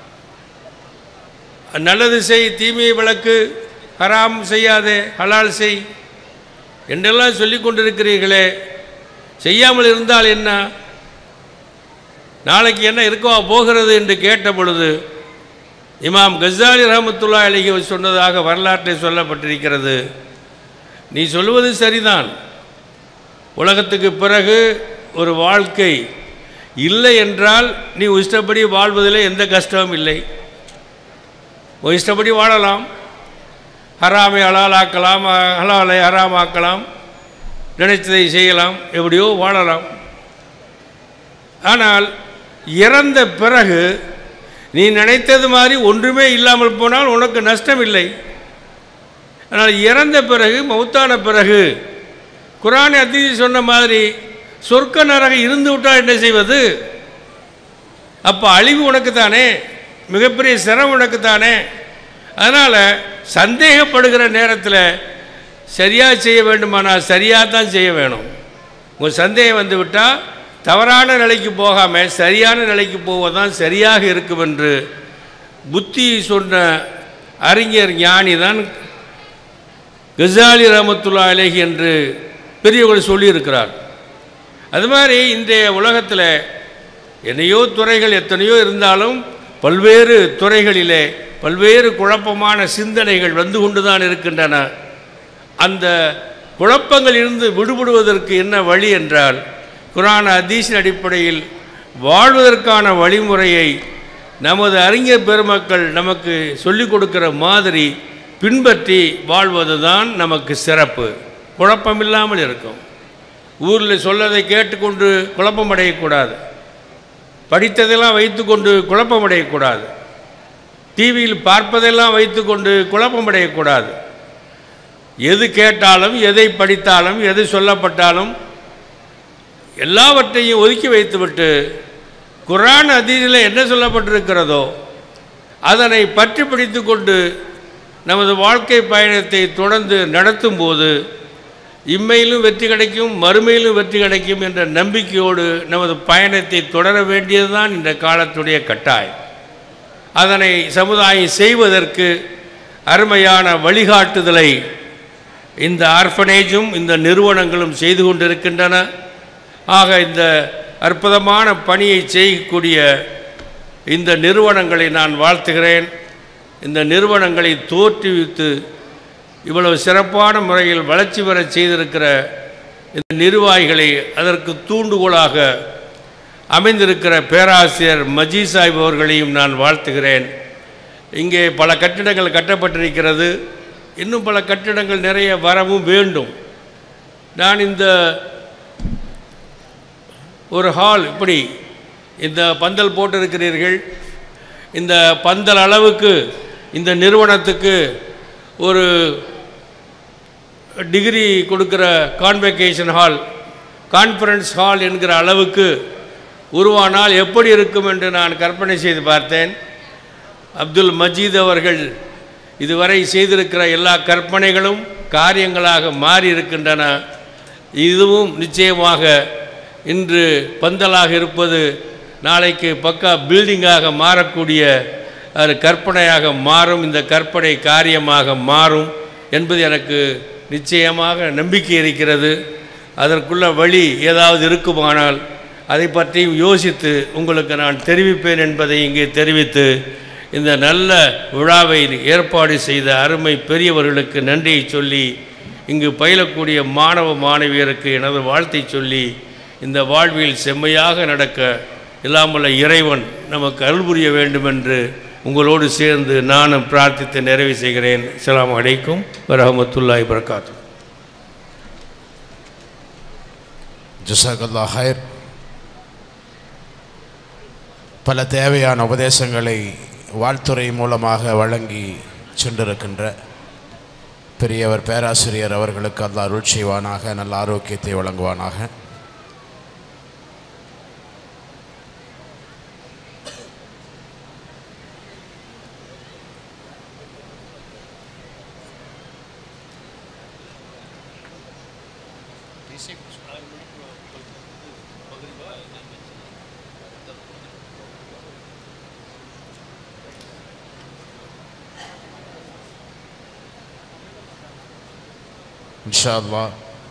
நல்லது செய் தீமையை விளக்கு ஹராம் செய்யாதே ஹலால் செய் என்றெல்லாம் சொல்லி கொண்டிருக்கிறீர்களே செய்யாமல் இருந்தால் என்ன நாளைக்கு என்ன இருக்கவா போகிறது என்று கேட்ட பொழுது இமாம் கசாலி ரஹமத்துல்லா அலிஹி சொன்னதாக வரலாற்றில் சொல்லப்பட்டிருக்கிறது நீ சொல்வது சரிதான் உலகத்துக்கு பிறகு ஒரு வாழ்க்கை இல்லை என்றால் நீ இஷ்டப்படி வாழ்வதில் எந்த கஷ்டமும் இல்லை உன் இஷ்டப்படி வாழலாம் ஹராமை ஹலாலாக்கலாம் ஹலாலை ஹராமாக்கலாம் நினைத்ததை செய்யலாம் எப்படியோ வாழலாம் ஆனால் இறந்த பிறகு நீ நினைத்தது மாதிரி ஒன்றுமே இல்லாமல் போனால் உனக்கு நஷ்டம் இல்லை ஆனால் இறந்த பிறகு மௌத்தான பிறகு குரானை அதிதி சொன்ன மாதிரி சொர்க்க நரகம் இருந்து விட்டால் என்ன செய்வது அப்போ அழிவு உனக்கு தானே மிகப்பெரிய சிரமம் உனக்கு தானே அதனால் சந்தேகப்படுகிற நேரத்தில் சரியாக செய்ய வேண்டுமானால் சரியாக தான் செய்ய வேணும் உங்கள் சந்தேகம் வந்து விட்டால் தவறான நிலைக்கு போகாமல் சரியான நிலைக்கு போவதுதான் சரியாக இருக்கும் என்று புத்தி சொன்ன அறிஞர் ஞானி தான் கசாலி ரஹமத்துல்லா அலேஹி என்று பெரியவர்கள் சொல்லியிருக்கிறார் அது மாதிரி இன்றைய உலகத்தில் எத்தனையோ துறைகள் எத்தனையோ இருந்தாலும் பல்வேறு துறைகளிலே பல்வேறு குழப்பமான சிந்தனைகள் வந்து கொண்டு தான் இருக்கின்றன அந்த குழப்பங்களிலிருந்து விடுபடுவதற்கு என்ன வழி என்றால் குரான் ஹதீஸின் அடிப்படையில் வாழ்வதற்கான வழிமுறையை நமது அறிஞர் பெருமக்கள் நமக்கு சொல்லிக் கொடுக்கிற மாதிரி பின்பற்றி வாழ்வது தான் நமக்கு சிறப்பு குழப்பமில்லாமல் இருக்கும் ஊரில் சொல்லதை கேட்டுக்கொண்டு குழப்பமடையக்கூடாது படித்ததெல்லாம் வைத்துக்கொண்டு குழப்பமடையக்கூடாது டிவியில் பார்ப்பதெல்லாம் வைத்துக்கொண்டு குழப்பமடையக்கூடாது எது கேட்டாலும் எதை படித்தாலும் எது சொல்லப்பட்டாலும் எல்லாவற்றையும் ஒதுக்கி வைத்துவிட்டு குரான் அதீதில் என்ன சொல்லப்பட்டிருக்கிறதோ அதனை பற்றி பிடித்து கொண்டு நமது வாழ்க்கை பயணத்தை தொடர்ந்து நடத்தும்போது இம்மையிலும் வெற்றி கிடைக்கும் மறுமையிலும் வெற்றி கிடைக்கும் என்ற நம்பிக்கையோடு நமது பயணத்தை தொடர வேண்டியதுதான் இந்த காலத்துடைய கட்டாயம் அதனை சமுதாயம் செய்வதற்கு அருமையான வழிகாட்டுதலை இந்த ஆர்ஃபனேஜும் இந்த நிறுவனங்களும் செய்து கொண்டிருக்கின்றன ஆக இந்த அற்புதமான பணியை செய்யக்கூடிய இந்த நிறுவனங்களை நான் வாழ்த்துகிறேன் இந்த நிறுவனங்களை தோற்றுவித்து இவ்வளவு சிறப்பான முறையில் வளர்ச்சி பெறச் செய்திருக்கிற இந்த நிர்வாகிகளை அதற்கு தூண்டுகோலாக அமைந்திருக்கிற பேராசிரியர் மஜீ சாஹிப் அவர்களையும் நான் வாழ்த்துகிறேன் இங்கே பல கட்டிடங்கள் கட்டப்பட்டிருக்கிறது இன்னும் பல கட்டிடங்கள் நிறைய வரவும் வேண்டும் நான் இந்த ஒரு ஹால் இப்படி இந்த பந்தல் போட்டிருக்கிறீர்கள் இந்த பந்தல் அளவுக்கு இந்த நிறுவனத்துக்கு ஒரு டிகிரி கொடுக்குற கான்வெகேஷன் ஹால் கான்ஃபரன்ஸ் ஹால் என்கிற அளவுக்கு உருவானால் எப்படி இருக்கும் என்று நான் கற்பனை செய்து பார்த்தேன் அப்துல் மஜீத் அவர்கள் இதுவரை செய்திருக்கிற எல்லா கற்பனைகளும் காரியங்களாக மாறி இருக்கின்றன இதுவும் நிச்சயமாக இன்று பந்தலாக இருப்பது நாளைக்கு பக்கா பில்டிங்காக மாறக்கூடிய அது கற்பனையாக மாறும் இந்த கற்பனை காரியமாக மாறும் என்பது எனக்கு நிச்சயமாக நம்பிக்கை இருக்கிறது அதற்குள்ள வழி ஏதாவது இருக்குமானால் அதை பற்றியும் யோசித்து உங்களுக்கு நான் தெரிவிப்பேன் என்பதை இங்கே தெரிவித்து இந்த நல்ல விழாவை ஏற்பாடு செய்த அருமை பெரியவர்களுக்கு நன்றியை சொல்லி இங்கு பயிலக்கூடிய மாணவ மாணவியருக்கு எனது வாழ்த்தை சொல்லி இந்த வாழ்வில் செம்மையாக நடக்க இல்லாமல்ல இறைவன் நமக்கு அருள் புரிய வேண்டும் என்று உங்களோடு சேர்ந்து நானும் பிரார்த்தித்து நிறைவு செய்கிறேன் அஸ்ஸலாமு அலைக்கும் வரஹமத்துல்லாஹி வரகாத்து ஜசாகல்லா ஹைர் பல தேவையான உபதேசங்களை வாழ்த்துறை மூலமாக வழங்கி சென்றிருக்கின்ற பெரியவர் பேராசிரியர் அவர்களுக்கு அல்லாஹ் அருள் செய்வானாக நல்ல ஆரோக்கியத்தை வழங்குவானாக இன்ஷா அல்லாஹ்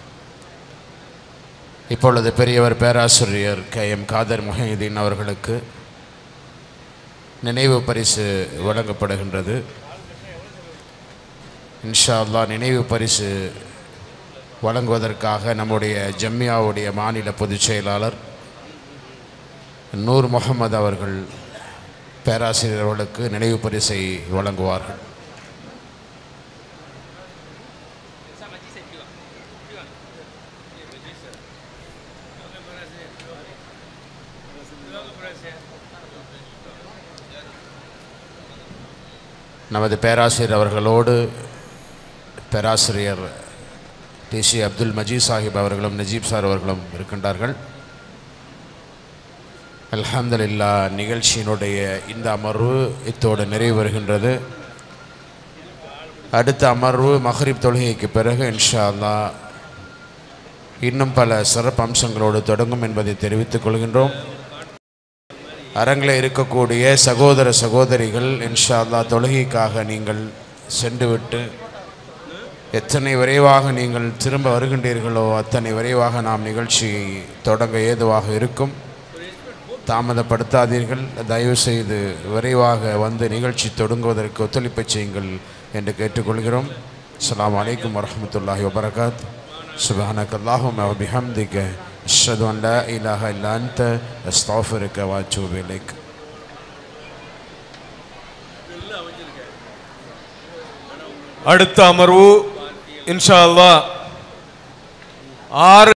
இப்பொழுது பெரியவர் பேராசிரியர் கே எம் காதர் முஹீதீன் அவர்களுக்கு நினைவு பரிசு வழங்கப்படுகின்றது இன்ஷா அல்லாஹ் நினைவு பரிசு வழங்குவதற்காக நம்முடைய ஜம்மியாவுடைய மாநில பொதுச் செயலாளர் நூர் முகமது அவர்கள் பேராசிரியர் அவர்களுக்கு நினைவு பரிசை வழங்குவார்கள் நமது பேராசிரியர் அவர்களோடு பேராசிரியர் டிசி அப்துல் மஜீத் சாஹிப் அவர்களும் நஜீப் சார் அவர்களும் இருக்கின்றார்கள் அல்ஹம்துலில்லா நிகழ்ச்சியினுடைய இந்த அமர்வு இத்தோடு நிறைவு வருகின்றது அடுத்த அமர்வு மஹரிப் தொழுகைக்கு பிறகு இன்ஷா அல்லாஹ் இன்னும் பல சிறப்பு அம்சங்களோடு தொடங்கும் என்பதை தெரிவித்துக் கொள்கின்றோம் அரங்கில் இருக்கக்கூடிய சகோதர சகோதரிகள் இன்ஷா அல்லாஹ் தொழுகைக்காக நீங்கள் சென்றுவிட்டு எத்தனை விரைவாக நீங்கள் திரும்ப வருகின்றீர்களோ அத்தனை விரைவாக நாம் நிகழ்ச்சியை தொடங்க ஏதுவாக இருக்கும் தாமதப்படுத்தாதீர்கள் தயவு செய்து விரைவாக வந்து நிகழ்ச்சி தொடங்குவதற்கு ஒத்துழைப்பை செய்யுங்கள் என்று கேட்டுக்கொள்கிறோம் அஸ்ஸலாமு அலைக்கும் வரஹ்மத்துல்லாஹி வபரகாத் சுபஹானக அல்லாஹும்ம வ பிஹம்திக அஷ்ஹது அன் லா இலாஹா இல்லா அன்த அஸ்தக்ஃபிருக வ அத்தூபு இலைக் அடுத்த அமர்வு இன்ஷா அல்லாஹ் ஆறு